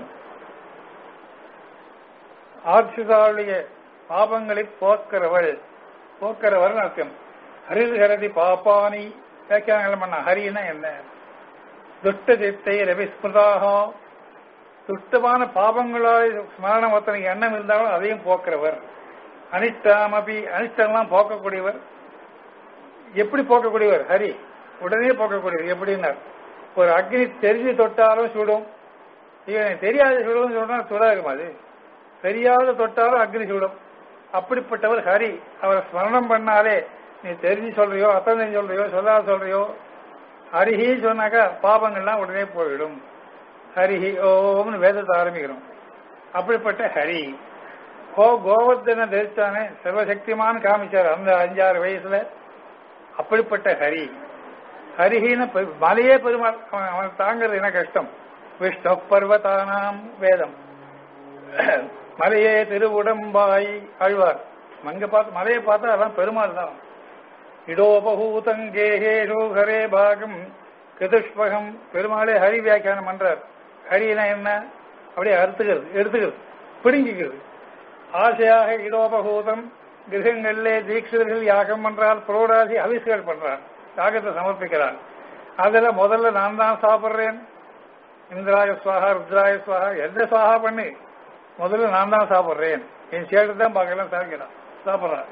ஆட்சிதாளுடைய பாபங்களை போக்கிறவள் போக்கிறவள் அர்த்தம் ஹரிஹரதி பாப்பானி வியாக்கியானங்கள் பண்ண ஹரினா என்ன துஷ்ட சித்தை ரவிஸ்மிருதாக சுத்தமான பாபங்களால் ஸ்மரணம் ஒருத்தனுக்கு எண்ணம் இருந்தாலும் அதையும் போக்குறவர் அனிஷ்டாமபி அனிஷ்டம்லாம் போக்கக்கூடியவர் எப்படி போக்கக்கூடியவர் ஹரி உடனே போக்கக்கூடியவர் எப்படின்னார் ஒரு அக்னி தெரிஞ்சு தொட்டாலும் சுடும் இவன் தெரியாத சுடும் சொன்னா சுடாதுமா அது தெரியாத தொட்டாலும் அக்னி சுடும் அப்படிப்பட்டவர் ஹரி அவரை ஸ்மரணம் பண்ணாலே நீ தெரிஞ்சு சொல்றியோ அத்தனை தெரிஞ்சு சொல்றியோ சொல்லாத சொல்றியோ ஹரிஹி சொன்னாக்கா பாபங்கள்லாம் உடனே போயிடும் ஹரிஹி ஓம்னு வேதத்தை ஆரம்பிக்கிறோம் அப்படிப்பட்ட ஹரி கோ கோவர்தன தரித்தானே சர்வசக்திமான் காமிச்சார் அந்த அஞ்சாறு வயசுல அப்படிப்பட்ட ஹரி ஹரிஹின்னு பெ- மலையே பெருமாள் அவன் அவன் தாங்கிறது என்ன கஷ்டம் விஷ்ணு பர்வதானாம் வேதம் மலையே திருவுடம்பாய் ஆழ்வார் அங்க பார்த்து மலையை பார்த்தா அதான் பெருமாள் தான் இடோபகூதங்கேகேஷோ ஹரே பாகம் கிருதுஷ்பகம் பெருமாளே ஹரி வியாக்கியானம் பண்றார் ஹரினா என்ன அப்படியே அறுத்துக்கிறது எடுத்துக்கிறது பிடுங்கிக்கிறது ஆசையாக இடோபகூதம் கிரகங்களிலே தீட்சிதர்கள் யாகம் பண்றார் புரோடாசி அவிசுகள் பண்றார் யாகத்தை சமர்ப்பிக்கிறார் அதுல முதல்ல நான் தான் சாப்பிடுறேன் இந்திராய சுவாகா ருத்ராய சுவாகா எந்த சுவாகா பண்ணி முதல்ல நான் தான் சாப்பிடுறேன் என் சேட்டு தான் பார்க்கலாம் சாப்பிக்கிறான் சாப்பிடுறான்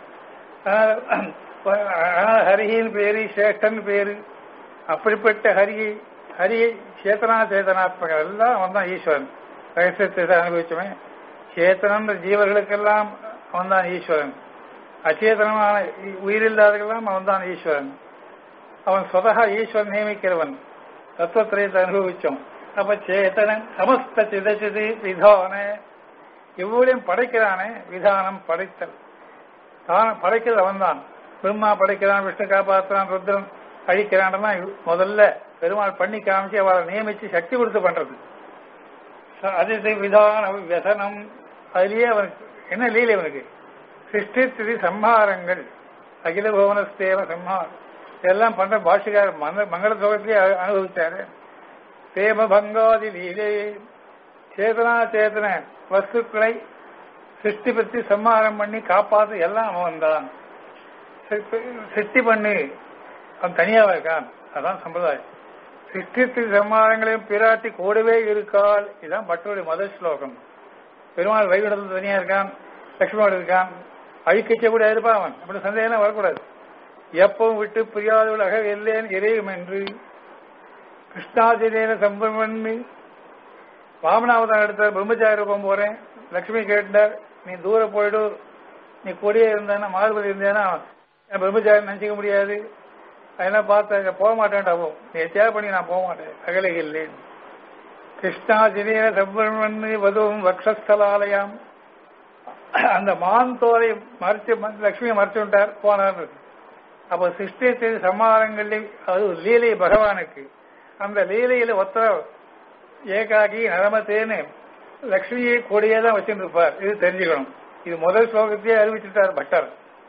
அதனால ஹரியின் பேரு சேஷ்டன் பேரு அப்படிப்பட்ட ஹரியை ஹரியை சேத்தனா சேதனாத்மக எல்லாம் அவன் தான் ஈஸ்வரன் ரகசியத்தை அனுபவிச்சோமே சேத்தனன்ற ஜீவர்களுக்கெல்லாம் அவன் தான் ஈஸ்வரன் அச்சேதனமான உயிரில்லாதவர்களெல்லாம் அவன் தான் ஈஸ்வரன் அவன் சொதகா ஈஸ்வரன் நியமிக்கிறவன் தத்துவத்திரயத்தை அனுபவிச்சோம் அப்ப சேத்தனன் சமஸ்த சிதச்சிது விதான இவ்வளவையும் படைக்கிறானே விதானம் படைத்தல் தான் படைக்கிறது அவன்தான் பிரம்மா படைக்கிறான் விஷ்ணு காப்பாற்றுறான் ருத்ரன் அழிக்கிறான் முதல்ல பெருமாள் பண்ணி காமிச்சு அவளை நியமிச்சு சக்தி கொடுத்து பண்றது அதிர்ஷ்ட விதான வியசனம் அதுலயே அவனுக்கு என்ன லீலை அவனுக்கு சிருஷ்டி சம்ஹாரங்கள் அகில புவனஸ்தேவ சம்ஹாரம் இதெல்லாம் பண்ற பாஷிகார் மங்க- மங்கள சோகத்திலே அ- அனுபவிச்சாரு பிரேம பங்காதி லீலே சேதனா சேதன வஸ்துக்களை சிருஷ்டி பற்றி சம்ஹாரம் பண்ணி காப்பாத்து எல்லாம் அவன் தான் சிருஷ்டி பண்ணி அவன் தனியாவா இருக்கான் அதான் சம்பிரதாயம் சிருஷ்டித்து சம்ஹாரங்களையும் பிராட்டி கூடவே இருக்காள் இதுதான் பட்டருடைய முதல் ஸ்லோகம் பெருமாள் வைகுண்டத்தில் தனியா இருக்கான் லட்சுமணோடு இருக்கான் அழிக்கச்ச கூட இருப்பான் அவன் அப்படி சந்தேகம் வரக்கூடாது எப்பவும் விட்டு பிரியாதவளாக இல்லேன் இறையும் என்று கிருஷ்ணாதிரேன சம்பமண்ணி வாமனாவதாரம் எடுத்த பிரம்மச்சாரி ரூபம் போறேன் லட்சுமி கேட்டார் நீ தூரம் போயிடு நீ கொடியே இருந்தானா மாறுபடி இருந்தேன்னா என் பிரம்மச்சாரி நினைச்சிக்க முடியாது அதெல்லாம் பார்த்து போக மாட்டேன்டா போ நீ எத்தியாவது பண்ணி நான் போக மாட்டேன் அகலை இல்லேன் கிருஷ்ணாதிரேன சம்பமண்ணி வதுவும் வக்ஷஸ்தலாலயம் அந்த மான் தோலை மறைச்சு லட்சுமியை மறைச்சு விட்டார் போனார் அப்ப சிருஷ்டி செய்த சமாதானங்களில் அது ஒரு லீலை பகவானுக்கு அந்த லீலையில ஒத்த ஏகாகி நரமத்தேன்னு லக்ஷ்மியை கூடயே தான் வச்சுட்டு இருப்பார் இது தெரிஞ்சுக்கணும் இது முதல் ஸ்லோகத்தையே அறிவிச்சுட்டார் பட்டர்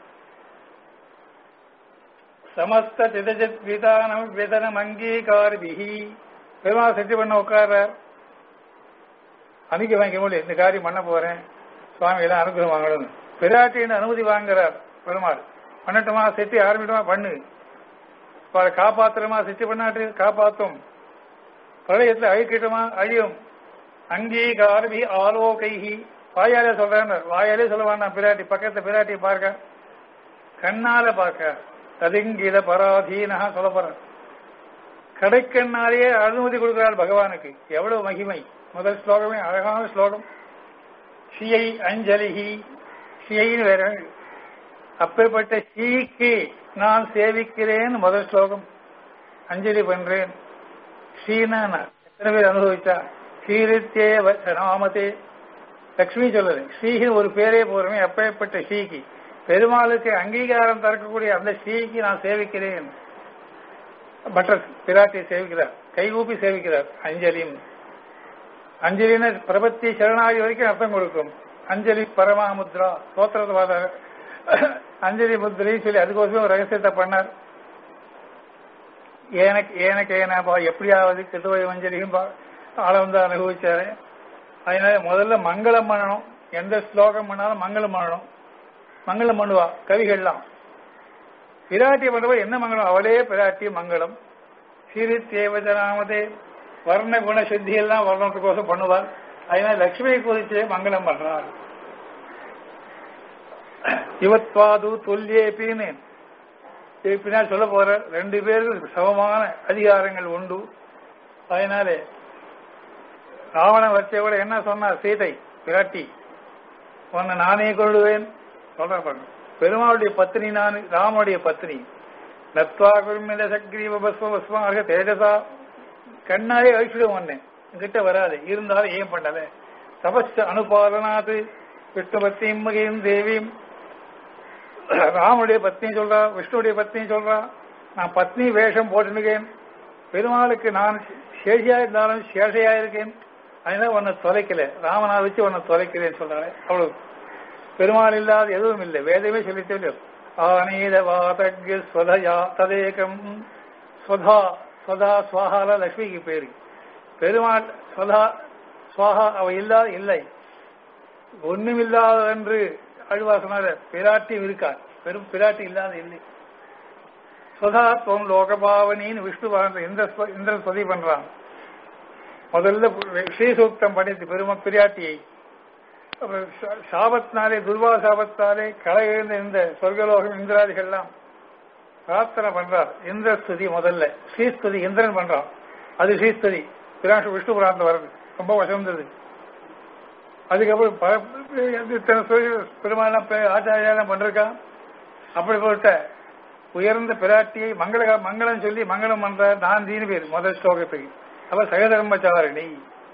சமஸ்த சிதஜத் விதானம் விதனம் அங்கீகாரிபிகி பெருமாள் சக்தி பண்ண உட்கார்றார் அனுப்பி வாங்கிக்க முடியும் இந்த காரியம் பண்ண போறேன் சுவாமி எல்லாம் அனுகிரகம் வாங்கணும் பிராட்டியின் அனுமதி வாங்குறார் பெருமாள் பண்ணட்டுமா செத்தி ஆரம்பிட்டுமா பண்ணு அவளை காப்பாத்துறமா செத்தி பண்ணாட்டு காப்பாத்தும் பிரளயத்துல அழிக்கட்டுமா அழியும் அங்கீகாரபி ஆலோகைஹி வாயாலே சொல்றேன் வாயாலே சொல்ல வேண்டாம் பிராட்டி பக்கத்துல பிராட்டி பார்க்க கண்ணால பார்க்க ததிங்கில பராதீனா சொல்ல போற கடைக்கண்ணாலேயே அனுமதி கொடுக்கிறாள் பகவானுக்கு எவ்வளவு மகிமை முதல் ஸ்லோகமே அழகான ஸ்லோகம் ஸ்ரீயை அஞ்சலிஹி ஸ்ரீயின்னு வேற அப்பேற்பட்ட ஸ்ரீக்கு நான் சேவிக்கிறேன் முதல் ஸ்லோகம் அஞ்சலி பண்றேன் ஸ்ரீனா நான். எத்தனை பேர் அனுபவிச்சா ஸ்ரீரித்தே நாமதே லக்ஷ்மி சொல்லது ஸ்ரீஹின் ஒரு பேரே போறமே அப்பேற்பட்ட ஸ்ரீக்கு பெருமாளுக்கு அங்கீகாரம் தரக்கூடிய அந்த ஸ்ரீக்கு நான் சேவிக்கிறேன் பட்டர் பிராட்டியை சேவிக்கிறார் கைகூப்பி சேவிக்கிறார் அஞ்சலியும் அஞ்சலின்னு பிரபத்தி சரணாகி வரைக்கும் அர்த்தம் கொடுக்கும் அஞ்சலி பரமாமுத்ரா ஸ்தோத்திரவாத அஞ்சலி முத்திரை சொல்லி அதுக்கோசரம் ஒரு ரகசியத்தை பண்ணார் எனக்கு எனக்கு ஏனாப்பா எப்படியாவது கிருத்துவய அஞ்சலியும் ஆளவந்து அனுபவிச்சாரு அதனால முதல்ல மங்களம் பண்ணணும் எந்த ஸ்லோகம் பண்ணாலும் மங்களம் பண்ணணும் மங்களம் பண்ணுவா கவிகள்லாம் பிராட்டி பண்ணுவா என்ன மங்களம் அவளே பிராட்டி மங்களம் சிறு தேவதனாமதே வர்ண குண சுத்தி எல்லாம் வர்ணத்துக்கோசம் பண்ணுவாள் அதனால லட்சுமியை குறித்து மங்களம் பண்றார் இவத்வாது தொல்லியேப்பின்னு பின்னால் சொல்ல போற ரெண்டு பேருக்கு சமமான அதிகாரங்கள் உண்டு அதனாலே ராவணன் வச்ச கூட என்ன சொன்னா சீதை பிராட்டி உன்னை நானே கொள்ளுவேன் சொல்ற பாருங்க பெருமாளுடைய பத்னி நான் ராமனுடைய பத்னி நத்வா குருமித சக்ரீவ பஸ்வ பஸ்மாக தேஜசா கண்ணாலே அழிச்சிடும் உன்னை கிட்ட வராது இருந்தாலும் ஏன் பண்ணல தபஸ் அனுபாலனாது விஷ்ணு பத்னியும் மகையும் தேவியும் ராமனுடைய பத்னி சொல்றா விஷ்ணுடைய பத்னி சொல்றா நான் பத்னி வேஷம் போட்டுருக்கேன் பெருமாளுக்கு நான் சேஷியா இருந்தாலும் சேஷையா இருக்கேன் அதனால உன்னை தொலைக்கல ராமனா வச்சு உன்னை தொலைக்கிறேன்னு சொல்றாரு அவ்வளவு பெருமாள் இல்லாத எதுவும் இல்லை வேதமே சொல்லிட்டே இல்லையோ ஆனீத வாதக்ய ஸ்வதயா ததேகம் ஸ்வதா ஸ்வதா சுவாகால லட்சுமிக்கு பேரு பெருமாள் ஸ்வதா சுவாகா அவ இல்லாத இல்லை ஒண்ணுமில்லாத என்று அழுவா சொன்னார பிராட்டியும் இருக்கார் பெரும் பிராட்டி இல்லாத இல்லை சுவதாத்வம் லோகபாவனின்னு விஷ்ணு வாழ்ந்த இந்த இந்திரன் பதிவு பண்றான் முதல்ல ஸ்ரீசூக்தம் படித்து பெரும பிராட்டியை சாபத்தினாலே துர்வா சாபத்தாலே களை எழுந்த இந்த சொர்க்கலோகம் இந்திராதிகள்லாம் பிரார்த்தனை பண்றார் இந்திரஸ்துதி முதல்ல ஸ்ரீஸ்துதி இந்திரன் பண்றான் அது ஸ்ரீஸ்துதி பிராஷ விஷ்ணு புராணம் வருது ரொம்ப வசந்தது அதுக்கப்புறம் பெருமாள் ஆச்சாரியாலாம் பண்றான் அப்படிப்பட்ட உயர்ந்த பிராட்டியை மங்கள மங்களம் சொல்லி மங்களம் பண்ற நான் தீனு பேர் முதல் ஸ்லோகத்துக்கு அப்ப சகதர்மச்சாரணி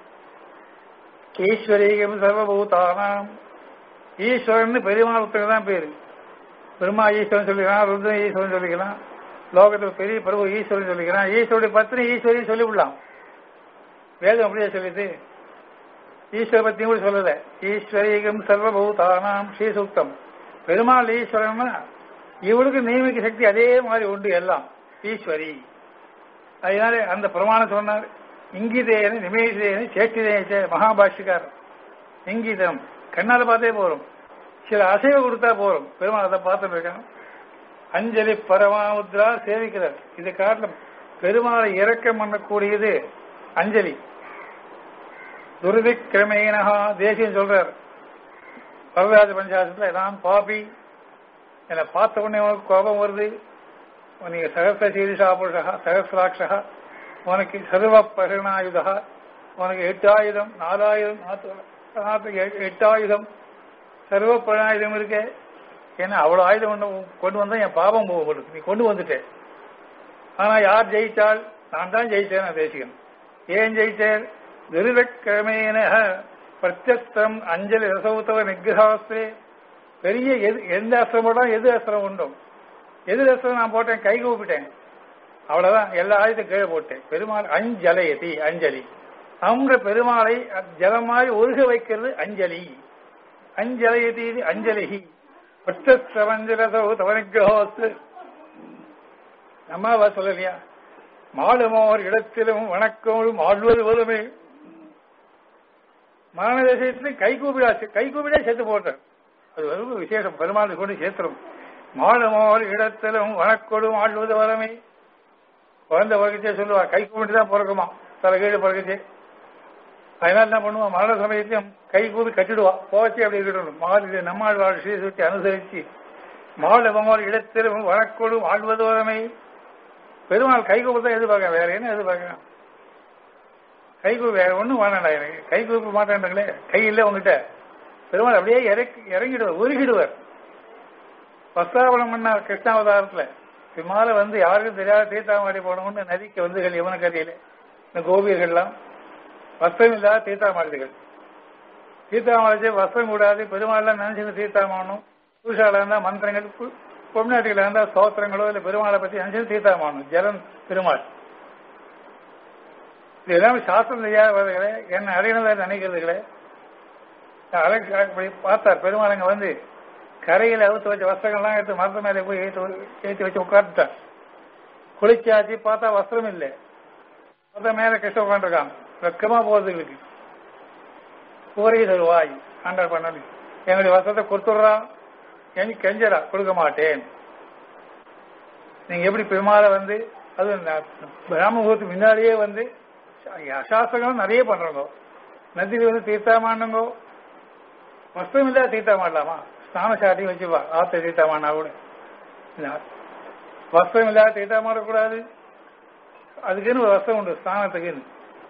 ஈஸ்வரீகம் சர்வபூதானாம் ஈஸ்வரன் பெருமாளுக்கு தான் பேரு பெருமா ஈஸ்வரன் சொல்லிக்கலாம் ருத்ரன் ஈஸ்வரன் சொல்லிக்கலாம் லோகத்தில் பெரிய பிரபு ஈஸ்வரன் சொல்லிக்கலாம் ஈஸ்வருடைய பத்னி ஈஸ்வரி சொல்லிவிடலாம் வேதம் அப்படியே சொல்லிது ஈஸ்வர பத்தியும் கூட சொல்லல ஈஸ்வரீகம் சர்வபூதானாம் ஸ்ரீசூக்தம் பெருமாள் ஈஸ்வரன்னா இவளுக்கு நியமிக்க சக்தி அதே மாதிரி உண்டு எல்லாம் ஈஸ்வரி அதனால அந்த பிரமாணம் சொன்னார் இங்கிதேன நிமேஷேன சேஷ்டிதேன மகாபாஷிகார் இங்கிதம் கண்ணால பார்த்தே போறோம் சில அசைவு கொடுத்தா போறோம் பெருமாள் அதை பார்த்துட்டு இருக்கான் அஞ்சலி பரமாமுத்ரா சேவிக்கிறார் இது காட்டிலும் பெருமாளை இறக்கம் பண்ணக்கூடியது அஞ்சலி துருவிக்கிரமேனஹா தேசியம் சொல்றார் வரராஜ பஞ்சாசத்துல நான் பாபி என்னை பார்த்த உடனே உனக்கு கோபம் வருது நீங்க சகசிர சீரிஷா புருஷா சகசிராட்சா உனக்கு சர்வ பரிணாயுதா உனக்கு எட்டாயுதம் நாலாயிரம் எட்டாயுதம் சர்வ பரிணாயுதம் இருக்கே ஏன்னா அவ்வளவு ஆயுதம் கொண்டு கொண்டு வந்தா என் பாவம் போகும் நீ கொண்டு வந்துட்டேன் ஆனா யார் ஜெயிச்சால் நான் தான் ஜெயிச்சேன் தேசிகன் ஏன் ஜெயிச்சேன் விருதக்கிரமேன பிரத்யஸ்திரம் அஞ்சலி ரசவுத்தவ நிகிரகாஸ்திரே பெரிய எது எந்த அஸ்திரம் போட்டா எது அஸ்திரம் உண்டோ எது அஸ்திரம் நான் போட்டேன் கை கூப்பிட்டேன் அவ்வளவுதான் எல்லா ஆயுதம் கீழே போட்டேன் பெருமாள் அஞ்சலயதி அஞ்சலி அவங்க பெருமாளை ஜலமாய் ஒழுக வைக்கிறது அஞ்சலி அஞ்சலயதி அஞ்சலி பிரத்யஸ்திரமஞ்சலசௌ தவனிகிரகோஸ்து அம்மாவா சொல்லலையா மாடுமோர் இடத்திலும் வணக்கம் ஆழ்வது வருமே மரண தேசத்திலும் கை கூப்பிடா கை கூப்பிடே சேர்த்து போட்டார் அது ரொம்ப விசேஷம் பெருமாள் கொண்டு சேர்த்துரும் மாடுமோர் இடத்திலும் வணக்கொடும் ஆழ்வது வரமே குழந்தை பிறகுச்சே சொல்லுவா கை கூப்பிட்டு தான் பிறக்குமா தலைகீழ் பிறகுச்சே அதனால என்ன பண்ணுவா மரண சமயத்தையும் கை கூப்பி கட்டிடுவா போச்சு அப்படி இருக்கட்டும் மாடு நம்மாள் வாழ் ஸ்ரீசுத்தி அனுசரிச்சு மாடு மோர் இடத்திலும் வணக்கொடும் ஆழ்வது வரமே பெருமாள் கை கூப்பி தான் எதிர்பார்க்க வேற என்ன எதிர்பார்க்கலாம் கை கூப்பி வேற ஒண்ணும் வேணாண்டா எனக்கு கை கூப்பி மாட்டேன்றாங்களே கை இல்லை உங்ககிட்ட பெருமாள் அப்படியே இறக்கி இறங்கிடுவார் உருகிடுவார் பஸ்தாபனம் பண்ணார் கிருஷ்ணாவதாரத்துல விமால வந்து யாருக்கும் தெரியாத தீர்த்தாமாடி போனோம்னு நதிக்கு வந்து யமுன கரையில இந்த கோபியர்கள்லாம் வஸ்திரம் இல்லாத தீர்த்தாமாடுதுகள் தீர்த்தாமாடிச்சு வஸ்திரம் கூடாது பெருமாள்லாம் நினைச்சு தீர்த்தாமாடணும் புருஷால இருந்தா மந்திரங்கள் பொம்நாட்டிகளா இருந்தா ஸ்தோத்திரங்களோ இல்ல பெருமாளை பத்தி நினைச்சு தீர்த்தாமாடணும் ஜலன் பெருமாள் இது எல்லாமே சாஸ்திரம் தெரியாதவர்களே என்ன அறியணதை நினைக்கிறதுகளே பார்த்தார் பெருமாள் அங்க வந்து கரையில அவுத்து வச்ச வஸ்திரங்கள்லாம் எடுத்து மரத்து மேலே போய் ஏற்றி வச்சு உட்காந்துட்டார் குளிச்சாச்சு பார்த்தா வஸ்திரம் இல்லை பார்த்தா மேல கிருஷ்ண உட்காந்துருக்கான் வெக்கமா போகுது இருக்கு கூரை தருவாய் ஆண்டர் பண்ணி என்னுடைய வஸ்திரத்தை கொடுத்துடுறா எனக்கு கெஞ்சரா கொடுக்க மாட்டேன் நீங்க எப்படி பெருமாளை வந்து அது பிராம முகூர்த்து முன்னாடியே வந்து அசாஸ்திரங்களும் நிறைய பண்றாங்க நதியில் வந்து தீர்த்தா மாட்டோங்கோ வஸ்திரம் இல்லாத தீர்த்தா மாடலாமா ஸ்நான சாட்டியும் வச்சுப்பா ஆத்த தீர்த்தா மாடினா கூட இல்ல, வஸ்திரம் இல்லாத தீர்த்தா மாடக்கூடாது அதுக்குன்னு ஒரு வஸ்திரம் உண்டு ஸ்நானத்துக்குன்னு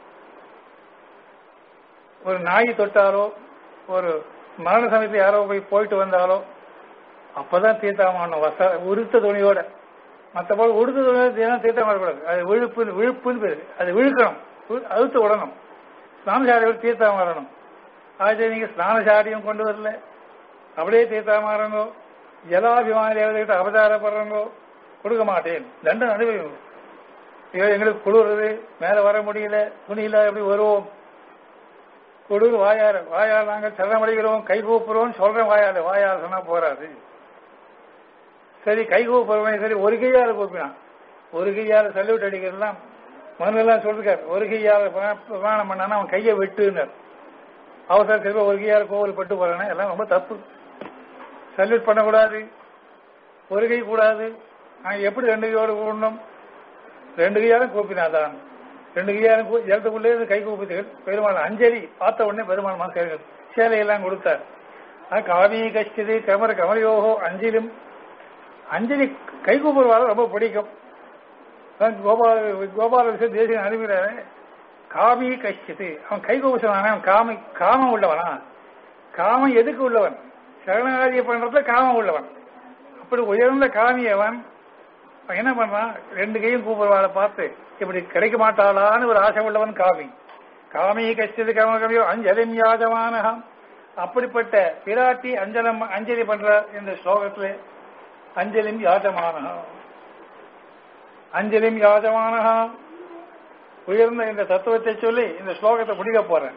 ஒரு நாய் தொட்டாலோ ஒரு மரண சமயத்தில் யாரோ போய் போயிட்டு வந்தாலோ அப்பதான் தீர்த்தமாடணும் வச உருத்த துணியோட மற்றபோது உடுத்த துணியோட தினம் தீர்த்தம் வரக்கூடாது அது விழுப்பு விழுப்புன்னு பேரு அது விழுக்கணும் வி- அழுத்து விடணும் ஸ்நானசாரியோட தீர்த்தம் வரணும் ஆச்சு நீங்க ஸ்நானசாரியும் கொண்டு வரல அப்படியே தீர்த்தம் மாறங்கோ ஜலாபிமான தேவதைகிட்ட அவதாரப்படுறங்கோ கொடுக்க மாட்டேன் தண்டம் அனுபவிக்கும் ஐயோ எங்களுக்கு குளிருது மேல வர முடியல துணியில எப்படி வருவோம் குளிர் வாயார வாயால் நாங்கள் சரணமடைகிறோம் கை கூப்புறோம் சொல்றேன் வாயால வாயால் சொன்னா போறாது சரி கை கூப்புறவன் சரி ஒரு கையால கூப்பினான் ஒரு கையால சல்யூட் அடிக்கிறதுலாம் மனெல்லாம் சொல்லிருக்காரு ஒரு கையால பிர- பிரமாணம் பண்ணானா அவன் கையை வெட்டுனார் அவசர செல்வ ஒரு கையால கோவில் பட்டு போறானே எல்லாம் ரொம்ப தப்பு சல்யூட் பண்ணக்கூடாது ஒரு கை கூடாது நான் எப்படி ரெண்டு கையோடு கூடணும் ரெண்டு கையாலும் கூப்பினாதான் ரெண்டு கையாலும் கூ- ஜலத்துக்குள்ளே இருந்து கை கூப்பிட்டு பெருமாள் அஞ்சலி பார்த்த உடனே பெருமாள் மனசு சேலையெல்லாம் கொடுத்தார் ஆனா, காமி கஷ்டிது கமர கமலயோகோ அஞ்சலியும் அஞ்சலி கை கூப்பிடுவாரு ரொம்ப பிடிக்கும் அதான் கோபால கோபால விஷயம் தேசியம் அனுப்புகிறாரு காமி கஷ்டித்து அவன் கை கூப்பிடுவானே அவன் காமி காமம் உள்ளவனா காமம் எதுக்கு உள்ளவன் சரணாதியை பண்றதுல காமம் உள்ளவன் அப்படி உயர்ந்த காமி அவன் அவன் என்ன பண்றான் ரெண்டு கையும் கூப்பிடுவாளை பார்த்து இப்படி கிடைக்க மாட்டாளான்னு ஒரு ஆசை உள்ளவன் காமி காமி கஷ்டது கமகமியோ அஞ்சலிம் யாஜமானகம் அப்படிப்பட்ட பிராட்டி அஞ்சலம் அஞ்சலி பண்ற இந்த ஸ்லோகத்துல அஞ்சலிம் யாஜமானகம் அஞ்சலிம் யாஜமானகம் உயர்ந்த இந்த தத்துவத்தை சொல்லி இந்த ஸ்லோகத்தை முடிக்க போறேன்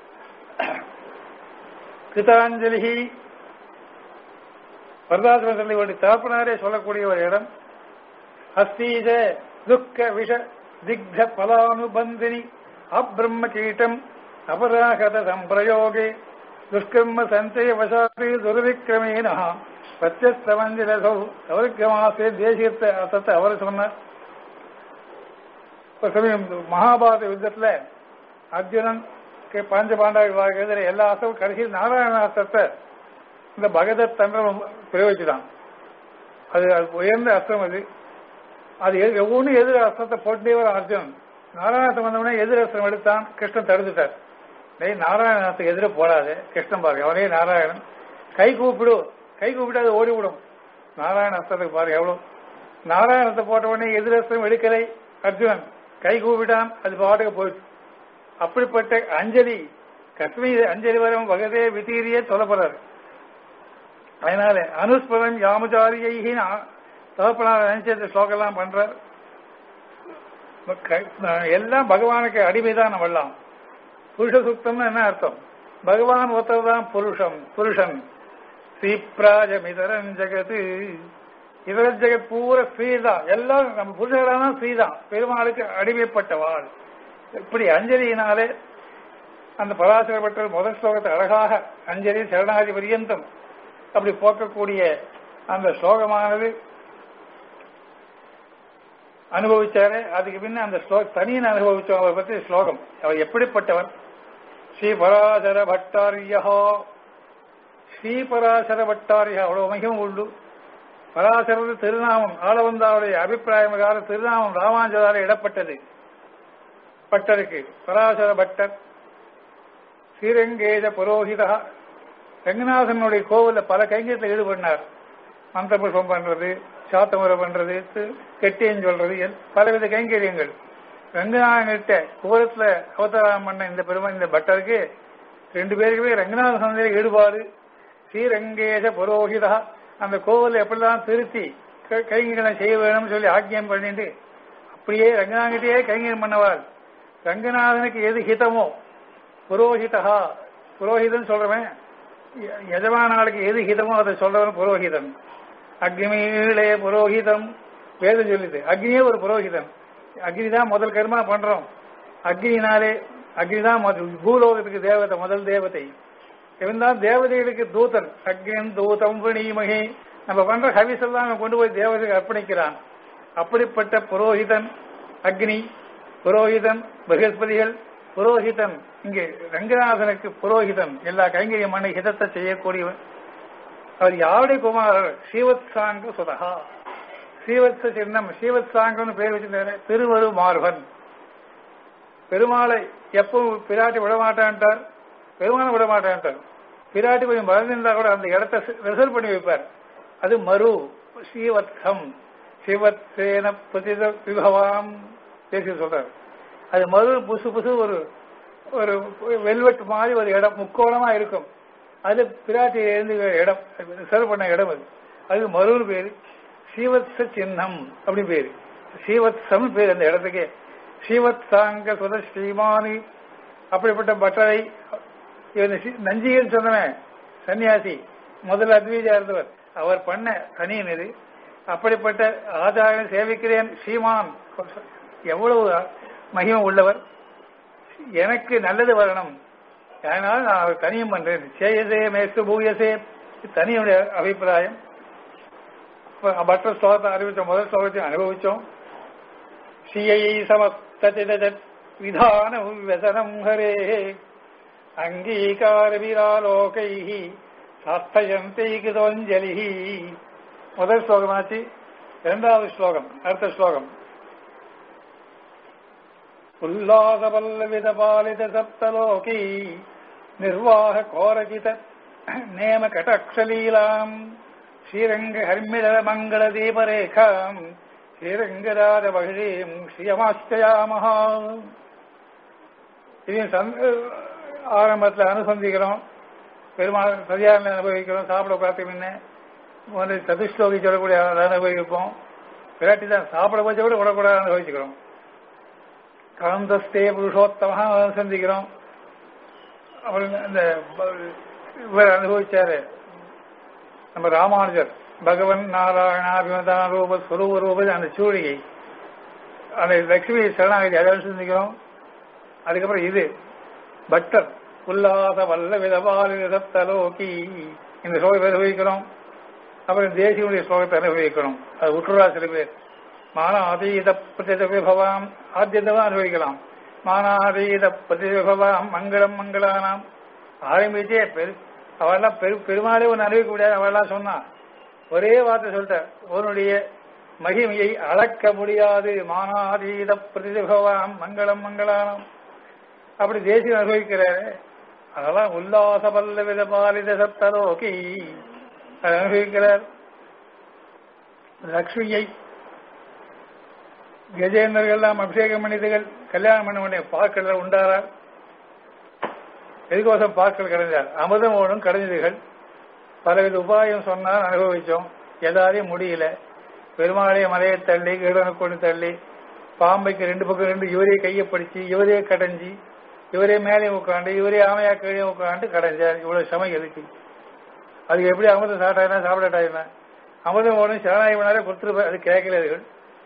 கிருதாஞ்சலி வரதாசிரமத்தில் ஒரு தகப்பனாரே சொல்லக்கூடிய ஒரு இடம் ஹஸ்தீஜ துக்க விஷ திக்த பலானுபந்தினி அப்ரம்ம கீட்டம் அபராகத சம்பிரயோகே துஷ்கர்ம சஞ்சய வசாத்து துர்விக்ரமேன பிரத்யஸ்தமஞ்சிரசௌ சௌரிக்கமாசே தேசியத்தை அர்த்தத்தை அவர் சொன்னார் ஒரு சமயம் மகாபாரத யுத்தத்துல அர்ஜுனன் கே- பஞ்ச பாண்டவர்கள் எதிர எல்லா அர்த்தமும் கடைசியில் நாராயண அர்த்தத்தை இந்த பகதத் தந்திரம் பிரயோகிச்சுதான் அது அது உயர்ந்த அர்த்தம் அது அது எ- ஒவ்வொன்றும் எதிர் அர்த்தத்தை போட்டே வர அர்ஜுனன் நாராயணத்தை வந்தவனே எதிர் அர்த்தம் எடுத்தான் கிருஷ்ணன் தடுத்துட்டார் டேய் நாராயணத்துக்கு எதிர போடாது கிருஷ்ணன் பாரு அவனே நாராயணன் கை கூப்பிடு கை கூப்பிட்டு அது ஓடிவிடும் நாராயண அர்த்தத்துக்கு பாரு எவ்வளவு நாராயணத்தை போட்ட உடனே எதிரஸ்தம் எடுக்கலை அர்ஜுனன் கை கூப்பிட்டான் அது பாட்டுக்கு போயிடுச்சு அப்படிப்பட்ட அஞ்சலி கஸ்மீர் அஞ்சலி வரும் வகதே விதீரியே சொல்லப்படுறாரு அதனால அனுஸ்மரம் யாமச்சாரியின் தகப்பனார் நினைச்ச இந்த ஸ்லோகம்லாம் பண்றார் க- எல்லாம் பகவானுக்கு அடிமைதான் நம்ம எல்லாம் புருஷ சுத்தம்னு என்ன அர்த்தம் பகவான் ஒருத்தர் தான் புருஷம் புருஷன் ஸ்ரீப்ராஜமிதரன் ஜெகத்து இதர ஜெகத் பூரா ஸ்ரீ தான் எல்லாம் நம்ம புருஷரான ஸ்ரீ தான் பெருமாளுக்கு அடிமைப்பட்டவாள் இப்படி அஞ்சலியினாலே அந்த பராசரப்பட்ட முதல் ஸ்லோகத்தை அழகாக அஞ்சலி சரணாதி பரியந்தம் அப்படி போக்கக்கூடிய அந்த ஸ்லோகமானது அனுபவிச்சாரே அதுக்கு பின்ன அந்த ஸ்லோ தனியன் அனுபவிச்சவங்களை பற்றி ஸ்லோகம் அவர் எப்படிப்பட்டவர் ஸ்ரீ பராசர பட்டாரியா ஸ்ரீ பராசர பட்டாரியா அவ்வளவு மகிமம் உண்டு பராசரது திருநாமம் ஆளவந்தாவுடைய அபிப்பிராயம் கால திருநாமம் ராமாஞ்சலால இடப்பட்டது பட்டருக்கு பராசர பட்டர் ஸ்ரீரங்கேஜ புரோஹிதா ரங்கநாதனுடைய கோவில்ல பல கைங்கரியத்தில் ஈடுபடினார் மந்திர புஷ்பம் பண்றது சாத்தமுறை பண்றது தி- கெட்டியம் சொல்றது எல்- பலவித கைங்கரியங்கள் ரங்கநாதன்கிட்ட கோலத்துல அவதாரம் பண்ண இந்த பெருமை இந்த பட்டருக்கு ரெண்டு பேருக்குமே ரங்கநாத சந்தையில ஈடுபாடு ஸ்ரீரங்கேச புரோஹிதா அந்த கோவிலை எப்படிலாம் திருத்தி க- கைங்கரியம் செய்ய வேணும்னு சொல்லி ஆக்கியம் பண்ணிட்டு அப்படியே ரங்கநாதன்கிட்டயே கைங்கரியம் பண்ணவாள் ரங்கநாதனுக்கு எது ஹிதமோ புரோஹிதா புரோஹிதன் சொல்றவன் ய- எஜமானாளுக்கு எது ஹிதமோ அதை சொல்றவன் புரோஹிதன் அக்னிமீளே புரோஹிதம் வேதம் சொல்லுது அக்னியே ஒரு புரோஹிதன் அக்னி தான் முதல் கர்மா பண்றோம் அக்னினாலே அக்னி தான் முதல் பூலோகத்துக்கு தேவதை முதல் தேவதை இவன் தான் தேவதைகளுக்கு தூதன் அக்னின் தூதம் விணிமகி நம்ம பண்ற ஹவிஸ் எல்லாம் அவன் கொண்டு போய் தேவதைக்கு அர்ப்பணிக்கிறான் அப்படிப்பட்ட புரோஹிதன் அக்னி புரோஹிதன் பிரகஸ்பதிகள் புரோஹிதன் இங்கே ரங்கநாதனுக்கு புரோஹிதன் எல்லா கைங்கரிய மண்ணை ஹிதத்தை செய்யக்கூடியவன் அவர் யாருடைய குமாரர் ஸ்ரீவத் சாங்க சுதகா ஸ்ரீவத்ச சின்னம் ஸ்ரீவத் சாங்கன்னு பேர் வச்சிருந்தாரு திருவரு மார்பன் பெருமாளை எப்பவும் பிராட்டி விடமாட்டான்ட்டார் பெருமாளை விடமாட்டான்ட்டார் பிராட்டி கொஞ்சம் மறந்திருந்தா கூட அந்த இடத்த ரிசர்வ் பண்ணி வைப்பார் அது மறு ஸ்ரீவத்சம் சிவத்சேன பிரதித விபவாம் பேசி சொல்றாரு அது மறு புசு புசு ஒரு ஒரு வெல்வெட் மாதிரி ஒரு இடம் முக்கோணமா இருக்கும் அது பிராட்டி எழுந்து இடம் ரிசர்வ் பண்ண இடம் அது அது மருன்னு பேரு ஸ்ரீவத்ச சின்னம் அப்படின்னு பேரு ஸ்ரீவத்சம் பேர் அந்த இடத்துக்கே ஸ்ரீவத் சாங்க சுத ஸ்ரீமானி அப்படிப்பட்ட பட்டரை நஞ்சிகன் சொன்னவன் சன்னியாசி முதல்ல அத்வீஜா இருந்தவர் அவர் பண்ண தனியன் இது அப்படிப்பட்ட ஆச்சாரியன் சேவிக்கிறேன் ஸ்ரீமான் எவ்வளவு மகிமை உள்ளவர் எனக்கு நல்லது வரணும் அதனால நான் அவர் தனியும் பண்றேன் சேயசே மேசு பூயசே தனியுடைய அபிப்பிராயம் மற்ற ஸ்லோகத்தை அறிவிச்சோம் முதல் ஸ்லோகத்தையும் அனுபவிச்சோம் ஸ்ரீயை சமஸ்தஜத் விதான விவசனம் ஹரே அங்கீகார விராலோகை சாஸ்தயந்தை கிருதோஞ்சலி முதல் ஸ்லோகமாச்சு இரண்டாவது ஸ்லோகம் அடுத்த ஸ்லோகம் உல்லாசபல்லவித பாலித சப்தலோகி நிர்வாக கோரகித நேம கடாட்சலீலாம் ஸ்ரீரங்க ஹர்மித மங்கள தீபரேகாம் ஸ்ரீரங்கராஜ மகிழீம் ஸ்ரீயமாச்சயாமஹா இதையும் ஆரம்பத்தில் அனுசந்திக்கிறோம் பெருமாள் சரியான அனுபவிக்கிறோம் சாப்பிட பார்த்து முன்ன முதல்ல சதுஸ்லோகி சொல்லக்கூடிய அதை அனுபவிப்போம் விராட்டி தான் சாப்பிட வச்ச கூட விடக்கூடாது அனுபவிச்சுக்கிறோம் காந்தஸ்தே புருஷோத்தமாக அனுசந்திக்கிறோம் அப்புறம் இந்த இவர் அனுபவிச்சாரு நம்ம ராமானுஜர் பகவன் நாராயணாபிமதான ரூப ஸ்வரூப ரூப அந்த சூழிகை அந்த லட்சுமி சரணாகதி அதை அனுசந்திக்கிறோம் அதுக்கப்புறம் இது பட்டர் உல்லாத வல்ல விதபாலிதலோகி இந்த ஸ்லோகத்தை அனுபவிக்கிறோம் அப்புறம் தேசியனுடைய ஸ்லோகத்தை அனுபவிக்கிறோம் அது உற்றுரா சில பேர் மானாதீத பிரதித விபவாம் ஆத்தியந்தமா அனுபவிக்கலாம் மானாதீத பிரதித விபவாம் மங்களம் மங்களானாம் ஆரம்பிச்சே பெரு அவெல்லாம் பெரு பெருமாளே ஒன்று அனுபவிக்க முடியாது அவெல்லாம் சொன்னா ஒரே வார்த்தை சொல்லிட்டார் உன்னுடைய மகிமையை அளக்க முடியாது மானாதீத பிரதிபவாம் மங்களம் மங்களானம் அப்படி தேசியம் அனுபவிக்கிறாரு அதெல்லாம் உல்லாச பல்லவித பாலித சப்தலோகி அதை அனுபவிக்கிறார் லக்ஷ்மியை கஜேந்திரர்கள் எல்லாம் அபிஷேகம் பண்ணிதுகள் கல்யாணம் பண்ண உடனே பாக்கள் உண்டாரார் எதுக்கோசம் பாக்கள் கடைஞ்சார் அமுதம் ஓடும் கடைஞ்சதுகள் பலவித உபாயம் சொன்னார் அனுபவிச்சோம் எல்லாரையும் முடியல பெருமாளைய மலையை தள்ளி கீழனை கொண்டு தள்ளி பாம்பைக்கு ரெண்டு பக்கம் ரெண்டு இவரே கையை பிடிச்சி இவரே கடைஞ்சி இவரே மேலே உட்காந்து இவரே ஆமையா கீழே உட்காந்து கடைஞ்சார் இவ்வளவு சமை எதுக்கு அதுக்கு எப்படி அமுதம் சாப்பிட்டாயினா சாப்பிடாட்டாயினா அமுதம் ஓடும் சரணாயினாலே கொடுத்துருப்பார் அது கேட்கலதுகள்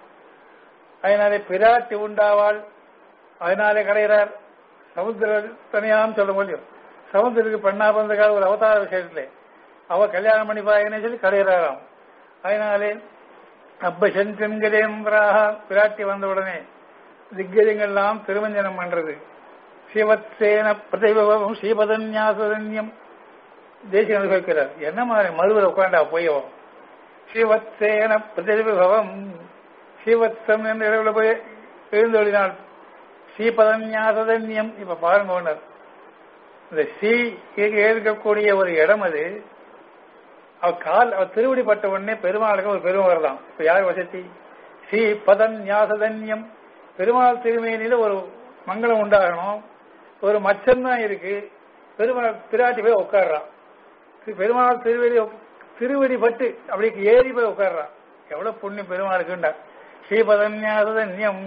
அதனாலே பிராட்டி உண்டாவாள் அதனாலே கடைகிறார் சமுத்திர தனியாம் சொல்ல முடியும் சமுத்திரத்துக்கு பெண்ணா பிறந்தக்காக ஒரு அவதார விஷயத்திலே அவ கல்யாணம் பண்ணிப்பாங்கன்னு சொல்லி கடைகிறாராம் அதனாலே அப்பசந்தென்கதேந்திராக பிராட்டி வந்த உடனே திக்கஜங்கள்லாம் திருமஞ்சனம் பண்றது சிவத்சேன பிரதிபவம் ஸ்ரீபதன்யாசதன்யம் தேசியம் அனுபவிக்கிறார் என்ன மாதிரி மதுவில் உட்காண்டா போயவோ சிவத்சேன பிரதிபவம் ஸ்ரீவத்சம் என்ற இடத்துல போய் எழுந்தொழினாள் ஸ்ரீபதன்யாசதன்யம் இப்ப பாருங்க ஒன்னர் இந்த ஸ்ரீ இருக்கக்கூடிய ஒரு இடம் அது அவ கால் அவ திருவடி பட்ட உடனே பெருமாளுக்கு ஒரு பெருமை வரலாம் இப்ப யார் வசதி ஸ்ரீ பதன் ஞாசதன்யம் பெருமாள் திருமேனியில ஒரு மங்களம் உண்டாகணும் ஒரு மச்சம் தான் இருக்கு பெருமாள் பிராட்டி போய் உட்காடுறான் பெருமாள் திருவடி திருவடி பட்டு அப்படி ஏறி போய் உட்காடுறான் எவ்வளவு புண்ணியம் பெருமாளுக்குண்டா ஸ்ரீபதன்யாசதன்யம்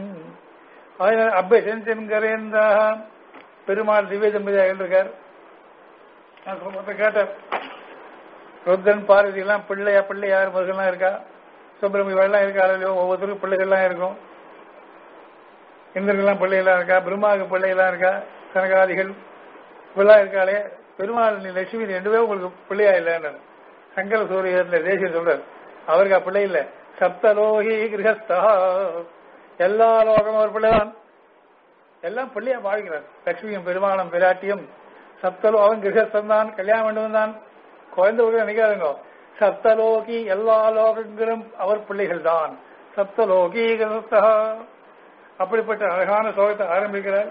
அபசன்கரேந்தா பெருமாள் திவ்ய தம்பதியாக இருக்கார் நான் சொல்றத கேட்டேன் ருத்ரன் பார்வதி எல்லாம் பிள்ளையா பிள்ளையார் மகள்லாம் இருக்கா சுப்பிரமணியம் எல்லாம் இருக்கா இல்லையோ ஒவ்வொருத்தருக்கும் பிள்ளைகள்லாம் இருக்கும் இந்திரங்கள்லாம் பிள்ளைகள்லாம் இருக்கா பிரம்மாவுக்கு பிள்ளைகள்லாம் இருக்கா கனகாதிகள் இப்பெல்லாம் இருக்காளே பெருமாள் நீ லட்சுமி ரெண்டு பேரும் உங்களுக்கு பிள்ளையா இல்லைன்னு சங்கர சூரியர்ல தேசியம் சொல்றாரு அவருக்கு பிள்ளை இல்ல சப்தலோகி கிரகஸ்தா எல்லா லோகமும் ஒரு பிள்ளைதான் எல்லாம் பிள்ளையா வாழ்கிறார் லட்சுமியும் பெருமாளும் பிராட்டியும் சப்தலோ அவன் கிரகஸ்தன் தான் கல்யாணம் பண்ணவன் தான் குழந்தை உள்ள நினைக்காதுங்க சப்தலோகி எல்லா லோகங்களும் அவர் பிள்ளைகள் தான் சப்தலோகி கிரகஸ்தா அப்படிப்பட்ட அழகான சோகத்தை ஆரம்பிக்கிறார்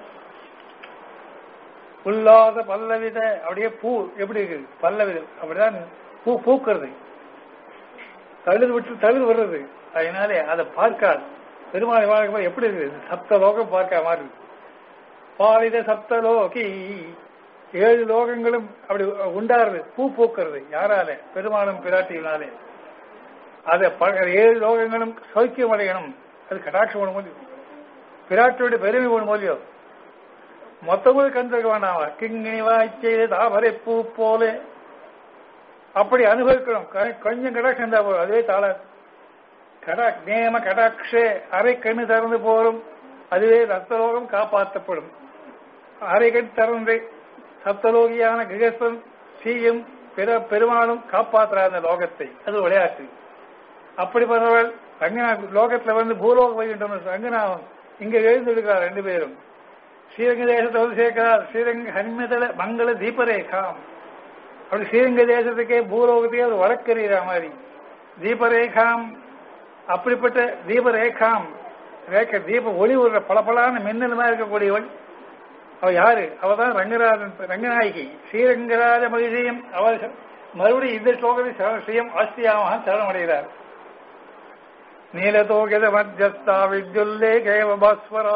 உல்லாத பல்லவித அப்படியே பூ எப்படி இருக்குது பல்லவிதம் அப்படிதான் பூ பூக்கிறது தழுது விட்டு தழுது வர்றது அதனாலே அதை பார்க்காது பெருமாளை வாழ்க்கை எப்படி இருக்குது சப்த லோகம் பார்க்க மாதிரி இருக்கு பாலித சப்த லோகி ஏழு லோகங்களும் அப்படி உண்டாருது பூ பூக்கிறது யாரால பெருமாளும் பிராட்டியினாலே அதை ப- ஏழு லோகங்களும் சௌக்கியம் அடையணும் அது கடாட்சம் ஒன்று முடியும் பிராட்டியோட பெருமை ஒன்று மொழியோ மொத்தமும் கண்டிருக்க வேண்டாம் கிங்கினி வாய்ச்செய்து தாமரை பூ போல அப்படி அனுபவிக்கணும் க- கொஞ்சம் கடாட்சம் இருந்தா போதும் அதுவே தாள கடா நேம கடாட்சே அரை கண்ணு திறந்து போரும் அதுவே ரத்தலோகம் காப்பாற்றப்படும் அரை கண் திறந்து சப்தலோகியான கிரகஸ்தன் சீயும் பிற பெருமாளும் காப்பாற்றுற அந்த லோகத்தை அது விளையாட்டு அப்படி பண்ணவள் ரங்கநா லோகத்துல வந்து பூலோகம் வைகின்றனர் ரங்கநாதன் இங்க எழுந்திருக்கிறார் ரெண்டு பேரும் ஸ்ரீரங்க தேசத்தை வந்து சேர்க்கிறார் ஸ்ரீரங்க ஹன்மிதல மங்கள தீபரேகாம் அப்படி ஸ்ரீரங்க தேசத்துக்கே பூலோகத்தையே ஒரு வழக்கறிகிற மாதிரி தீபரேகாம் அப்படிப்பட்ட தீபரேகாம் ரேக தீப ஒளி ஒரு பளபளான மின்னலுமா இருக்கக்கூடியவள் அவ யாரு அவதான் ரங்கராஜன் ரங்கநாயகி ஸ்ரீரங்கராஜ மகிழ்ச்சியும் அவர் மறுபடியும் இந்த ஸ்லோகத்தை சரண ஸ்ரீயம் ஆஸ்தியாமாக சரணமடைகிறார் நீலதோகித மத்தியஸ்தா வித்யுல்லே கேவ பாஸ்வரா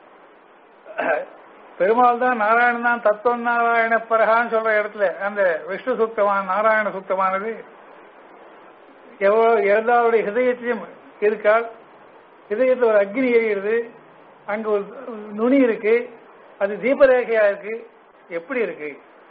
பெருமாள் தான் நாராயணன் தான் தத்துவம் நாராயண பரகான்னு சொல்ற இடத்துல அந்த விஷ்ணு சுத்தமான நாராயண சுத்தமானது எவ்வளவு எல்லாருடைய ஹிருதயத்திலும் இருக்கால் ஹிருதயத்தில் ஒரு அக்னி எரிகிறது அங்க ஒரு நுனி இருக்கு அது தீபரேகையா இருக்கு எப்படி இருக்கு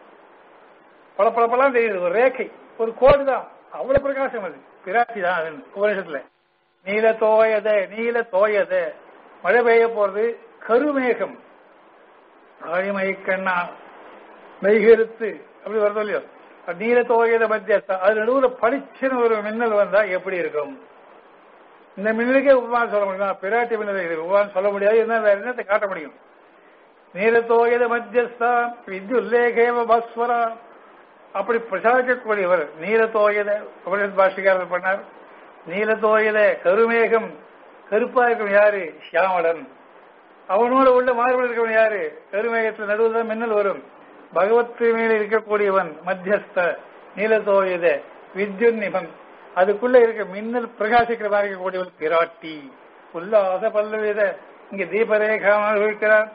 பல பல பலம் தெரியுது ஒரு ரேகை ஒரு கோடு தான் அவ்வளவு பிரகாசம் அது பிராட்சி தான் அது உபநிஷத்துல நீல தோயத நீல தோயத மழை பெய்ய போறது கருமேகம் ஆழிமை கண்ணா மெய்கெடுத்து அப்படி வருதோ இல்லையோ அது நீல தோயத மத்தியஸ்தா அது நடுவில் பளிச்சுன்னு ஒரு மின்னல் வந்தா எப்படி இருக்கும் இந்த மின்னலுக்கே உபமானம் சொல்ல முடியும் பிராட்டி மின்னல் இது உபமானம் சொல்ல முடியாது என்ன வேற என்னத்தை காட்ட முடியும் நீலத்தோயத மத்தியஸ்தா வித்யுல்லேகேவ பாஸ்வரா அப்படி பிரசாரிக்கக்கூடியவர் நீலத்தோயத உபனிஷத் பாஷிகாரர் பண்ணார் நீலத்தோயத கருமேகம் கருப்பா இருக்கும் யாரு ஷியாமலன் அவனோட உள்ள மாறுபட இருக்கவன் யாரு கருமேகத்தில் நடுவில் தான் மின்னல் வரும் பகவத் மேல இருக்கக்கூடியவன் மத்தியஸ்த நீலத்தோயத வித்யுன்னிபன் அதுக்குள்ள இருக்க மின்னல் பிரகாசிக்கிற மாதிரி இருக்கக்கூடியவன் பிராட்டி உல்லாச பல்லவித இங்க தீபரேகாம இருக்கிறார்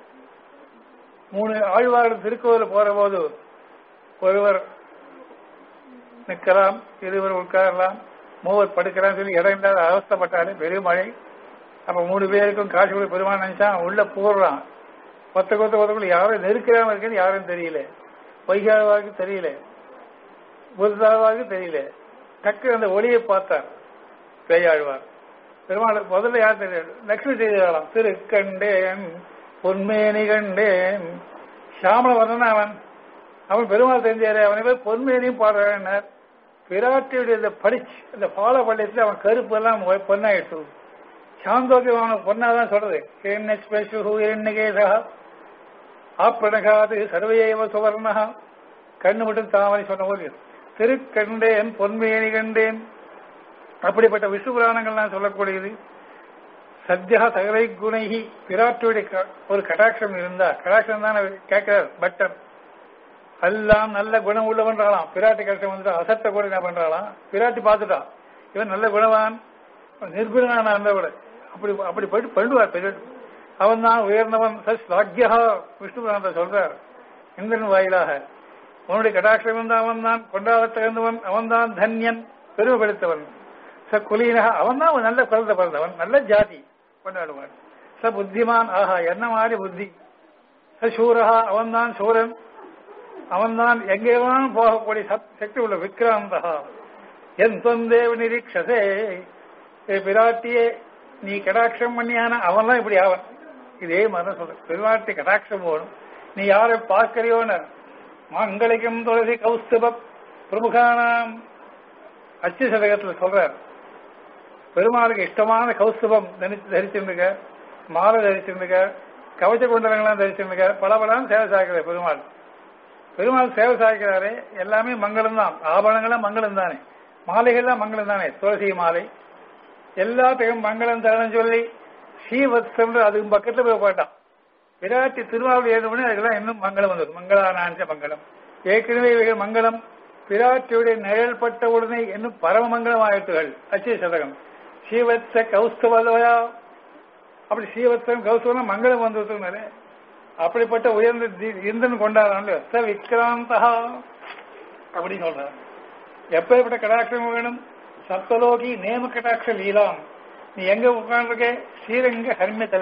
மூணு ஆழ்வார்கள் திருக்கோவில் போற போது ஒருவர் நிற்கலாம் இருவர் உட்காரலாம் மூவர் படுக்கலாம் சொல்லி இடம் இல்லாத அவஸ்தப்பட்டாலே பெரிய மழை அப்ப மூணு பேருக்கும் காசு கூட பெருமான் நினைச்சான் உள்ள போடுறான் கொத்த கொத்த கொத்தக்குள்ள யாரும் நெருக்கிறாம இருக்குன்னு யாரும் தெரியல வைகாவாவுக்கு தெரியல புத்தாவாவுக்கு தெரியல டக்கு அந்த ஒளியை பார்த்தார் பேயாழ்வார் பெருமாள் முதல்ல யார் தெரியாது லட்சுமி செய்தாராம் திரு கண்டேன் பொன்மேனி கண்டேன் சாமல வர்ணன் அவன் அவன் பெருமாள் தெரிஞ்சாரு அவனை போய் பொன்மேனியும் பாடுறான் பிராட்டியுடைய இந்த படிச்சு இந்த பால பள்ளியத்துல அவன் கருப்பு எல்லாம் பொன்னாயிட்டு சாந்தோக்கி அவனை பொன்னாதான் சொல்றது என்ன ஸ்பெஷு என்னகேசா ஆப்பனகாது சர்வையவ சுவர்ணா கண்ணு மட்டும் தாமரை சொன்ன போது திருக்கண்டேன் பொன்மேனி கண்டேன் அப்படிப்பட்ட விஷ்ணு புராணங்கள்லாம் சொல்லக்கூடியது சத்யா சகலை குணைகி பிராட்டியுடைய க- ஒரு கடாட்சம் இருந்தா கடாட்சம் தான் கேட்கிறார் பட்டர் எல்லாம் நல்ல குணம் உள்ளவன்றாளாம் பிராட்டி கஷ்டம் வந்துட்டா அசத்த கூட என்ன பண்றாளாம் பிராட்டி பார்த்துட்டான் இவன் நல்ல குணவான் நிர்குணனான அந்த கூட அப்படி அப்படி போயிட்டு பண்ணுவார் பெரிய அவன் தான் உயர்ந்தவன் சஸ் பாக்யா விஷ்ணு புராணத்தை சொல்றார் இந்திரன் வாயிலாக உன்னுடைய கடாட்சம் இருந்த அவன் தான் கொண்டாட தகுந்தவன் அவன் தான் தன்யன் பெருமைப்படுத்தவன் ச குலீனக அவன் தான் நல்ல குழந்தை பிறந்தவன் நல்ல ஜாதி கொண்டாடுவான் ச புத்திமான் ஆஹா என்ன மாதிரி புத்தி ச சூரஹா அவன் தான் சூரன் அவன் தான் எங்கேவான் போகக்கூடிய சத்- சக்தி உள்ள விக்ராந்தகா என் தொந்தேவ நிரீட்சதே ஏ பிராட்டியே நீ கடாட்சம் பண்ணியான அவன் தான் இப்படி ஆவன் இதே மாதிரி சொல்ற பிராட்டி கடாட்சம் போகணும் நீ யாரை பார்க்கறியோன்னு மங்களிக்கும் துளசி கௌஸ்துப பிரமுகானாம் அச்சு சதகத்தில் சொல்றார் பெருமாளுக்கு இஷ்டமான கௌஸ்துபம் தரித்து தரிச்சிருந்துக்க மாலை தரிச்சிருந்துக்க கவச்ச குண்டலங்கள்லாம் தரிசிருக்காரு பல பலம் சேவை சாய்க்கிறார் பெருமாள் பெருமாள் சேவை சாய்க்கிறாரு எல்லாமே மங்களம் தான் ஆபரணங்கள்லாம் மங்களம் தானே மாலைகள்லாம் மங்களம் தானே துளசி மாலை எல்லாத்துக்கும் மங்களம் தரணும் சொல்லி ஸ்ரீவத்சம் அதுக்கு பக்கத்துல போய் போட்டான் விராட்டி திருவாரூர் ஏழுமணி அதுக்கெல்லாம் இன்னும் மங்களம் வந்தது மங்களானாஞ்ச மங்களம் ஏற்கனவே இவைகள் மங்களம் விராட்டியுடைய நிழல் பட்ட உடனே இன்னும் பரம மங்களம் ஆயிட்டுகள் அச்சய சதகம் ஸ்ரீவத்ச கௌஸ்தவலயா அப்படி ஸ்ரீவத்சம் கௌஸ்தவம் மங்களம் வந்ததுனால அப்படிப்பட்ட உயர்ந்த தி- இந்திரன் கொண்டாடுறான் ச விக்ராந்தா அப்படின்னு சொல்றாரு எப்பேற்பட்ட கடாட்சம் வேணும் சப்தலோகி நேம கடாட்ச லீலாம் நீ எங்க உட்கார்ந்துருக்க ஸ்ரீரங்க ஹர்மியத்துல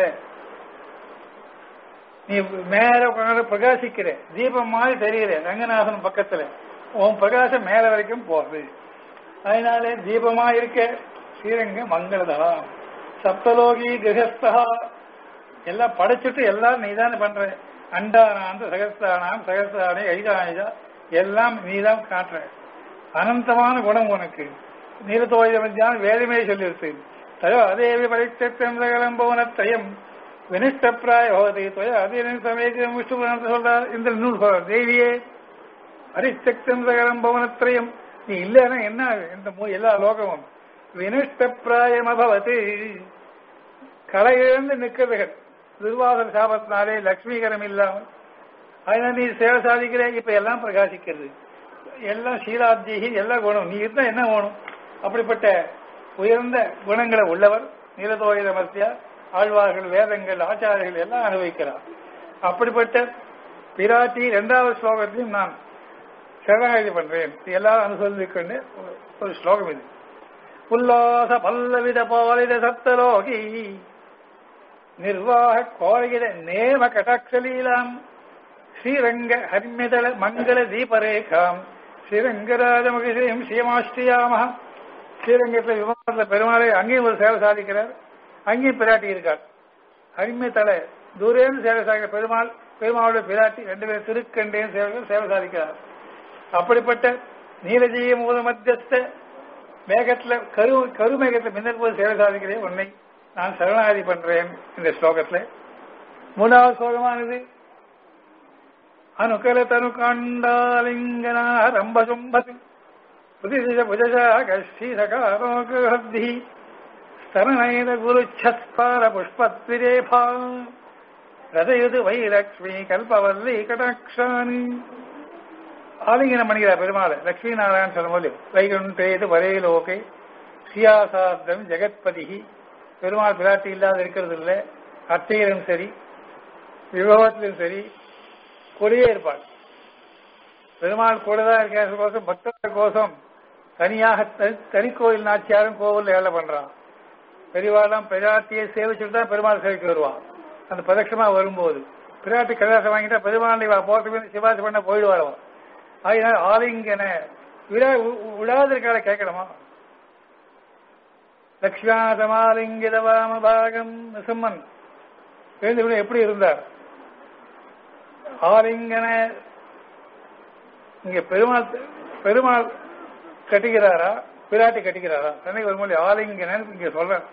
நீ மேல உட்கார்ந்து பிரகாசிக்கிற தீபம் மாதிரி தெரியுற ரங்கநாதன் பக்கத்துல உன் பிரகாசம் மேல வரைக்கும் போகுது அதனால தீபமா இருக்க ஸ்ரீரங்க மங்களதா சப்தலோகி கிரகஸ்தா எல்லாம் படைச்சிட்டு எல்லாம் நீதானே பண்ற அண்டானாந்த சகஸ்தானாம் சகஸ்தானே ஐதானிதா எல்லாம் நீதான் காட்டுற அனந்தமான குணம் உனக்கு நீலத்தோயம் வேதமே சொல்லியிருக்கு தயோ அதேவி பரித்தம் சகலம் பவனத்தையும் வினிஷ்ட பிராய ஹோதி தொய அதே சமயம் விஷ்ணு சொல்றார் இந்த நூல் சொல்றார் தேவியே அரிசக்தம் சகலம் பவனத்திரயம் நீ இல்லைன்னா என்ன ஆகும்? இந்த மூ- எல்லா லோகமும் வினிஷ்ட பிராயம் அபவத்து களை இழந்து நிற்கிறதுகள் துர்வாசல் சாபத்தினாலே லட்சுமிகரம் இல்லாமல் அதனால நீ சேவை சாதிக்கிற இப்ப எல்லாம் பிரகாசிக்கிறது எல்லாம் சீலாத்தியகி எல்லா குணம் நீ இருந்தா என்ன வேணும் அப்படிப்பட்ட உயர்ந்த குணங்களை உள்ளவர் நீலதோயித மத்தியா ஆழ்வார்கள் வேதங்கள் ஆச்சாரியர்கள் எல்லாம் அனுபவிக்கிறார் அப்படிப்பட்ட பிராட்டி இரண்டாவது ஸ்லோகத்தையும் நான் சரணாகதி பண்றேன் இது எல்லாரும் அனுசரிக்கொண்டு ஒரு- ஒரு ஸ்லோகம் இது உல்லாச பல்லவித பாலித சப்தலோகி நிர்வாக கோரகித நேம கடாட்சலீலாம் ஸ்ரீரங்க ஹர்மிதல மங்கள தீபரேகாம் ஸ்ரீரங்கராஜ மகிஷயம் ஸ்ரீமாஸ்ரீயாம ஸ்ரீரங்கத்தில் விமானத்தில் பெருமாளை அங்கேயும் ஒரு சேவை சாதிக்கிறார் அங்கேயும் பிராட்டி இருக்கார் ஹரிமிதல தூரேன்னு சேவை சாதிக்கிற பெருமாள் பெருமாளுடைய பிராட்டி ரெண்டு பேரும் திருக்கண்டேன் சேவை சேவை சாதிக்கிறார் அப்படிப்பட்ட நீலஜீய மூல மத்தியஸ்த மேகத்துல கரு கருமேகத்துல மின்னல் போது சேவை சாதிக்கிறேன் உன்னை நான் சரணாகதி பண்றேன் இந்த ஸ்லோகத்துல மூணாவது ஸ்லோகமானது அனுகல தனு காண்டாலிங்கனா ரம்ப சும்பது புதிசிஜ புஜசாக ஸ்ரீசகாரோகி ஸ்தரணைத குருச்சஸ்பார புஷ்பத்விரேபா ரதயுது வைலக்ஷ்மி கல்பவல்லி கடாட்சாணி ஆலிங்கனம் பண்ணிக்கிறார் பெருமாள் லட்சுமி நாராயணன் சொல்லும்போது வைகுண்டேது வரையிலோகே சியாசார்த்தம் ஜெகத்பதிகி பெருமாள் பிராட்டி இல்லாத இருக்கிறது இல்லை அத்தையிலும் சரி விபவத்திலும் சரி கூடயே இருப்பாள் பெருமாள் கூட தான் இருக்கிற கோசம் பக்தர்கள் கோசம் தனியாக தனி- தனி கோயில் நாச்சியாரும் கோவில் வேலை பண்றான் பெரியவாளாம் பிராட்டியை சேவிச்சுட்டு தான் பெருமாள் சேவைக்கு வருவான் அந்த பிரதட்சமா வரும்போது பிராட்டி கதாசம் வாங்கிட்டா பெருமாள் இவ போறதுக்கு சிவாசி பண்ண போயிடுவாள் ஆகினால் ஆலிங்கன விழா விழாத இருக்கால கேட்கணுமா லக்ஷ்மியாதமாலிங்கிதவாம பாகம் நிசம்மன் எழுந்து எப்படி இருந்தார் ஆலிங்கன இங்க பெருமாள் பெருமாள் கட்டுகிறாரா பிராட்டி கட்டுகிறாரா தன்னை ஒரு மொழி ஆலிங்கனன் இங்க சொல்றேன்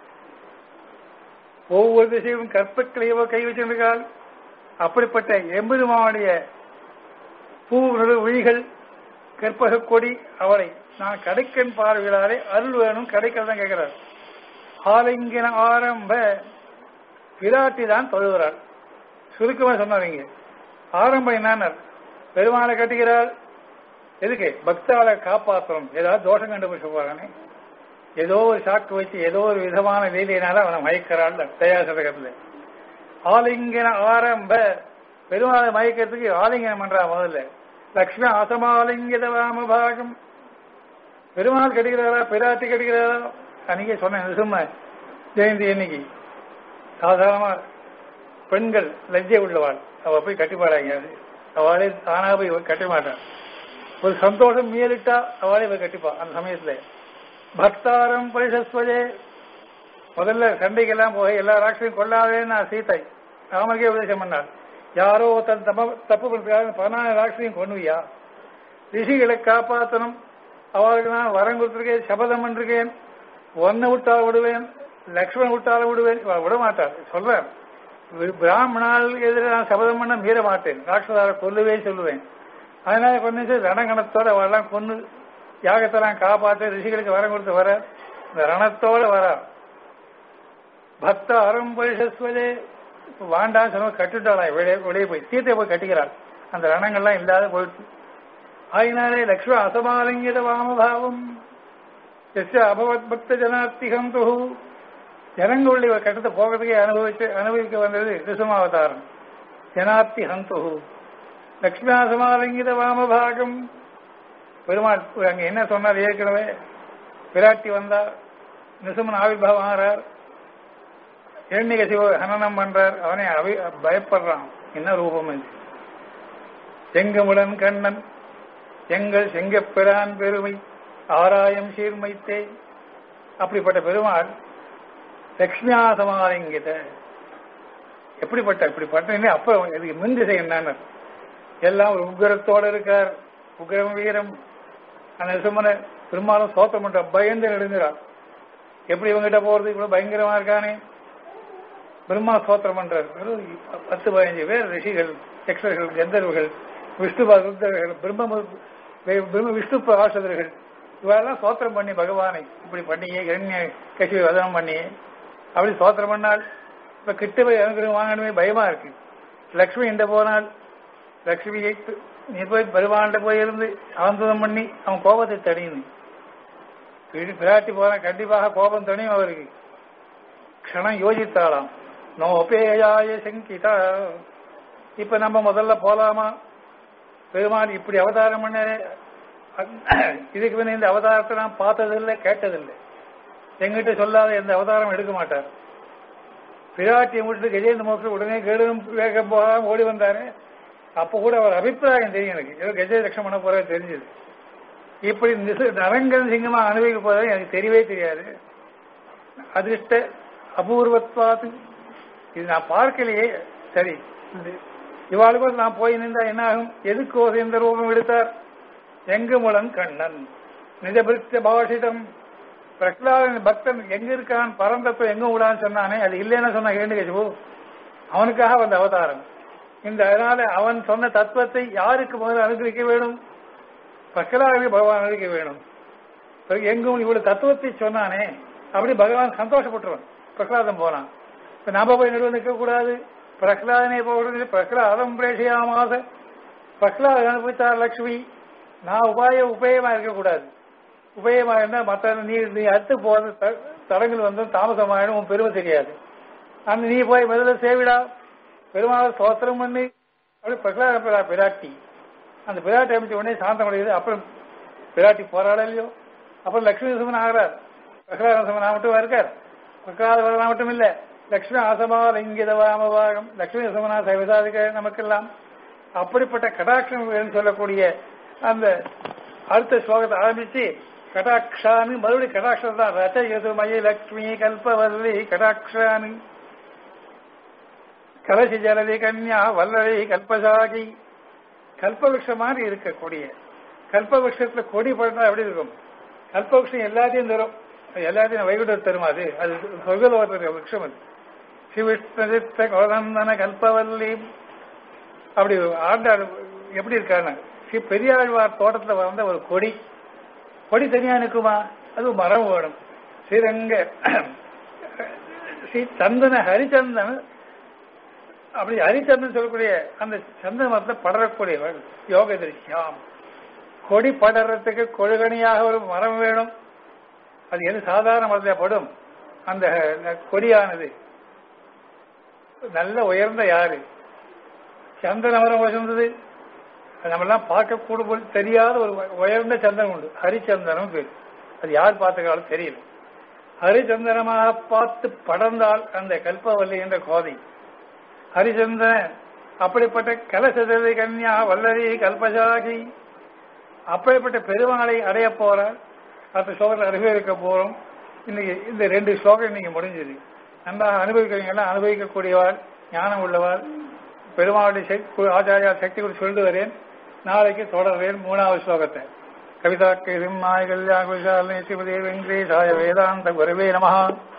ஒவ்வொரு திசையும் கற்பக்களையவோ கை வச்சிருக்காள் அப்படிப்பட்ட எம்பெருமானுடைய பூ விழிகள் கற்பக கொடி அவளை நான் கடைக்கன் பார்வைகளாலே அருள் வேணும் கடைக்கல் தான் கேட்கிறார் ஆலிங்கன ஆரம்ப பிராட்டி தான் தொழுகிறாள் சுருக்கமா சொன்னாங்க ஆரம்பம் என்னன்னார் பெருமாளை கட்டுகிறாள் எதுக்கு பக்தாளை காப்பாற்றணும் ஏதாவது தோஷம் கண்டுபிடிச்சு போறானே ஏதோ ஒரு சாக்கு வச்சு ஏதோ ஒரு விதமான லீலையினால அவனை மயக்கிறாள் தயா சதகத்துல ஆலிங்கன ஆரம்ப பெருமாளை மயக்கிறதுக்கு ஆலிங்கனம் பண்றா முதல்ல லக்ஷ்மி ஆசமாலிங்கித வாம பாகம் பெருமாள் கட்டுகிறாரா பிராட்டி கட்டுகிறாரா அன்னைக்கே சொன்னேன் சும்மா ஜெயந்தி என்னைக்கு சாதாரணமா பெண்கள் லஜ்ஜை உள்ளவாள் அவ போய் கட்டிப்பாடாங்க அவளே தானா போய் கட்ட மாட்டான் ஒரு சந்தோஷம் மேலிட்டா அவளே போய் கட்டிப்பா அந்த சமயத்துல பக்தாரம் பரிசஸ்வஜே முதல்ல சண்டைக்கெல்லாம் போய் எல்லா ராட்சையும் கொள்ளாதேன்னு நான் சீத்தை ராமனுக்கே உபதேசம் பண்ணார் யாரோ தன் தப்ப தப்பு பண்றாங்க பதினாறு ராட்சையும் கொண்டுவியா ரிஷிகளை காப்பாற்றணும் அவர்களுக்கு நான் வரம் கொடுத்திருக்கேன் சபதம் பண்ணிருக்கேன் ஒன்னை விட்டால் விடுவேன் லக்ஷ்மணன் விட்டால விடுவேன் இவ விட மாட்டார் சொல்றேன் பிராமணால் எதிராக நான் சபதம் பண்ண மீற மாட்டேன் ராட்சதார கொல்லவே சொல்லுவேன் அதனால கொஞ்சம் ரணகணத்தோட வரலாம் கொண்டு யாகத்தெல்லாம் காப்பாற்ற ரிஷிகளுக்கு வரம் கொடுத்து வர இந்த ரணத்தோட வர பக்த அரும்பரிசஸ்வதே வாண்டான்னு சொன்ன கட்டுட்டாளாம் வெளியே வெளியே போய் சீத்தை போய் கட்டிக்கிறாள் அந்த ரணங்கள்லாம் இல்லாத போயிடுச்சு ஆயினாலே லக்ஷ்ம அசமாலிங்கித வாமபாவம் எஸ் அபவத் பக்த ஜனாத்திகம் துகு ஜனங்களுடைய கட்டத்தை போகிறதுக்கே அனுபவிச்சு அனுபவிக்க வந்தது ரிசுமாவதாரம் ஜனாத்தி ஹந்து லக்ஷ்மியாசமாலிங்கித வாமபாகம் பெருமாள் அங்க என்ன சொன்னார் ஏற்கனவே பிராட்டி வந்தா நிசுமன் ஆவிர்வாவம் ஆகிறார் இரண்டிக சிவ ஹனனம் பண்றார் அவனை அவி பயப்படுறான் என்ன ரூபம் இது செங்கமுடன் கண்ணன் எங்கள் செங்கப்பிரான் பெருமை ஆராயம் சீர்மைத்தே அப்படிப்பட்ட பெருமாள் லக்ஷ்மியாசமாலிங்கித எப்படிப்பட்ட இப்படிப்பட்ட அப்ப இதுக்கு மின்திசை என்னன்னு எல்லாம் ஒரு உக்கிரத்தோட இருக்கார் உக்கிரம் வீரம் அந்த சும்மனை பெரும்பாலும் சோத்தம் பண்ற பயந்து நெடுங்கிறார் எப்படி இவங்கிட்ட போறது இவ்வளவு பயங்கரமா இருக்கானே பிரம்மா சோத்திரம் பண்றார் வெறும் பத்து பதினஞ்சு பேர் ரிஷிகள் யக்ஷர்கள் கந்தர்வர்கள் விஷ்ணு ருத்ரர்கள் பிரம்ம பிரம்ம விஷ்ணு பிரகாசதர்கள் இவெல்லாம் சோத்திரம் பண்ணி பகவானை இப்படி பண்ணியே இரண்ய கட்சி வதனம் பண்ணியே அப்படி சோத்திரம் பண்ணால் இப்ப கிட்ட போய் அனுகிரகம் வாங்கணுமே பயமா இருக்கு லக்ஷ்மி இந்த போனால் லக்ஷ்மியை நீ போய் பெருமாண்ட போய் இருந்து அவந்ததம் பண்ணி அவன் கோபத்தை தணியணும் பிராட்டி போனா கண்டிப்பாக கோபம் தணியும் அவருக்கு க்ஷணம் யோசித்தாளாம் நோபேயாய சங்கிதா இப்ப நம்ம முதல்ல போலாமா பெருமாள் இப்படி அவதாரம் பண்ண இதுக்கு முன்ன இந்த அவதாரத்தை நான் பார்த்ததில்லை கேட்டதில்லை எங்கிட்ட சொல்லாத எந்த அவதாரம் எடுக்க மாட்டார் பிராட்டியை முடிச்சுட்டு கஜேந்திர மோசம் உடனே கேடும் வேகம் போகாம ஓடி வந்தாரு அப்ப கூட அவர் அபிப்பிராயம் தெரியும் எனக்கு ஏதோ கஜே ரட்சம் பண்ண போற தெரிஞ்சது இப்படி நரங்கன் சிங்கமா அனுபவிக்க போறது எனக்கு தெரியவே தெரியாது அதிர்ஷ்ட அபூர்வத்வாது இது நான் பார்க்கலையே சரி இவாளுக்கு நான் போய் நின்றா என்ன ஆகும் எதுக்கோ இந்த ரூபம் எடுத்தார் எங்கு முளன் கண்ணன் நிஜபிருத்த பாஷிதம் பிரகலாதன் பக்தன் எங்க இருக்கான் பரந்தத்துவம் எங்க விடான்னு சொன்னானே அது இல்லைன்னு சொன்ன கேண்டு அவனுக்காக வந்த அவதாரம் இந்த அதனால அவன் சொன்ன தத்துவத்தை யாருக்கு முதல்ல அனுகிரிக்க வேணும் பிரகலாதனுக்கு பகவான் அனுகிரிக்க வேணும் எங்கும் இவ்வளவு தத்துவத்தை சொன்னானே அப்படி பகவான் சந்தோஷப்பட்டுருவன் பிரகலாதம் போனான் இப்ப நாம போய் நடுவு நிற்க கூடாது பிரகலாதனை போடுறது பிரகலாதம் பிரேஷியாமாச பிரகலாத அனுப்பித்தார் லட்சுமி நான் உபாய உபயமா இருக்கக்கூடாது உபயமா இருந்தா மற்ற நீ நீ அடுத்து போறது தடங்கள் வந்து தாமசமாயிடும் உன் பெருமை தெரியாது அந்த நீ போய் முதல்ல சேவிடா பெருமாள் சோத்திரம் பண்ணி அப்படி பிரகலாத பிராட்டி அந்த பிராட்டி அமைச்ச உடனே சாந்தம் அடையுது அப்புறம் பிராட்டி போராட இல்லையோ அப்புறம் லட்சுமி சுமன் ஆகிறார் பிரகலாத சுமனா மட்டும் இருக்கார் பிரகலாத வரனா மட்டும் இல்ல லட்சுமி ஆசமா லிங்கித வாமபாகம் லட்சுமி சுமனா சைவசாதிக்க நமக்கெல்லாம் அப்படிப்பட்ட கடாட்சம் சொல்லக்கூடிய அந்த அடுத்த ஸ்லோகத்தை ஆரம்பிச்சு கடாட்சானு மறுபடியும் கடாட்சம் தான் ரச்ச யதுமய லக்ஷ்மி கல்பவல்லி கடாட்சானு கலசி ஜலதி கன்யா வல்லரை கல்பசாகி கல்பவிருஷம் மாதிரி இருக்கக்கூடிய கல்பவிருஷத்துல கொடி படுத்தா எப்படி இருக்கும் கல்பவிருஷம் எல்லாத்தையும் தரும் எல்லாத்தையும் வைகுண்டம் தரும் அது அது சொர்க்கலோகத்தில் விருஷம் அது சிவிஷ்ணதித்த கோதந்தன கல்பவல்லி அப்படி ஆண்டாள் எப்படி இருக்காங்க பெரியாழ்வார் தோட்டத்துல வந்த ஒரு கொடி கொடி தனியா நிற்குமா அது மரம் வேணும் ஸ்ரீரங்க ஸ்ரீ சந்தன ஹரிச்சந்தன் அப்படி ஹரிச்சந்தன் சொல்லக்கூடிய அந்த சந்தன மரத்துல படரக்கூடியவள் யோக திருஷ்யாம் கொடி படறதுக்கு கொழுகணியாக ஒரு மரம் வேணும் அது எது சாதாரண மரத்துல படும் அந்த கொடியானது நல்ல உயர்ந்த யாரு சந்தன மரம் உயர்ந்தது நம்மெல்லாம் பார்க்க கூட தெரியாத ஒரு உயர்ந்த சந்தனம் உண்டு ஹரிச்சந்தனம் பேர் அது யார் பார்த்துக்காலும் தெரியல ஹரிச்சந்தனமாக பார்த்து படர்ந்தால் அந்த கல்பவல்லி என்ற கோதை ஹரிச்சந்தன அப்படிப்பட்ட கலசதை கன்யா வல்லரி கல்பசாகி அப்படிப்பட்ட பெருமாளை அடைய போற அடுத்த ஸ்லோகத்தில் அனுபவிக்க போறோம் இன்னைக்கு இந்த ரெண்டு ஸ்லோகம் இன்னைக்கு முடிஞ்சது நன்றாக அனுபவிக்கிறவங்க அனுபவிக்கக்கூடியவாள் ஞானம் உள்ளவாள் பெருமாளுடைய ஆச்சாரியா சக்தி குறித்து சொல்லிட்டு வரேன் நாளைக்கு தொடர்வேன் மூணாவது ஸ்லோகத்தை கவிதா கிருமாய் கல்யாண விஷாலினி ஸ்ரீமதே வெங்கடேசாய வேதாந்த குருவே நமஹா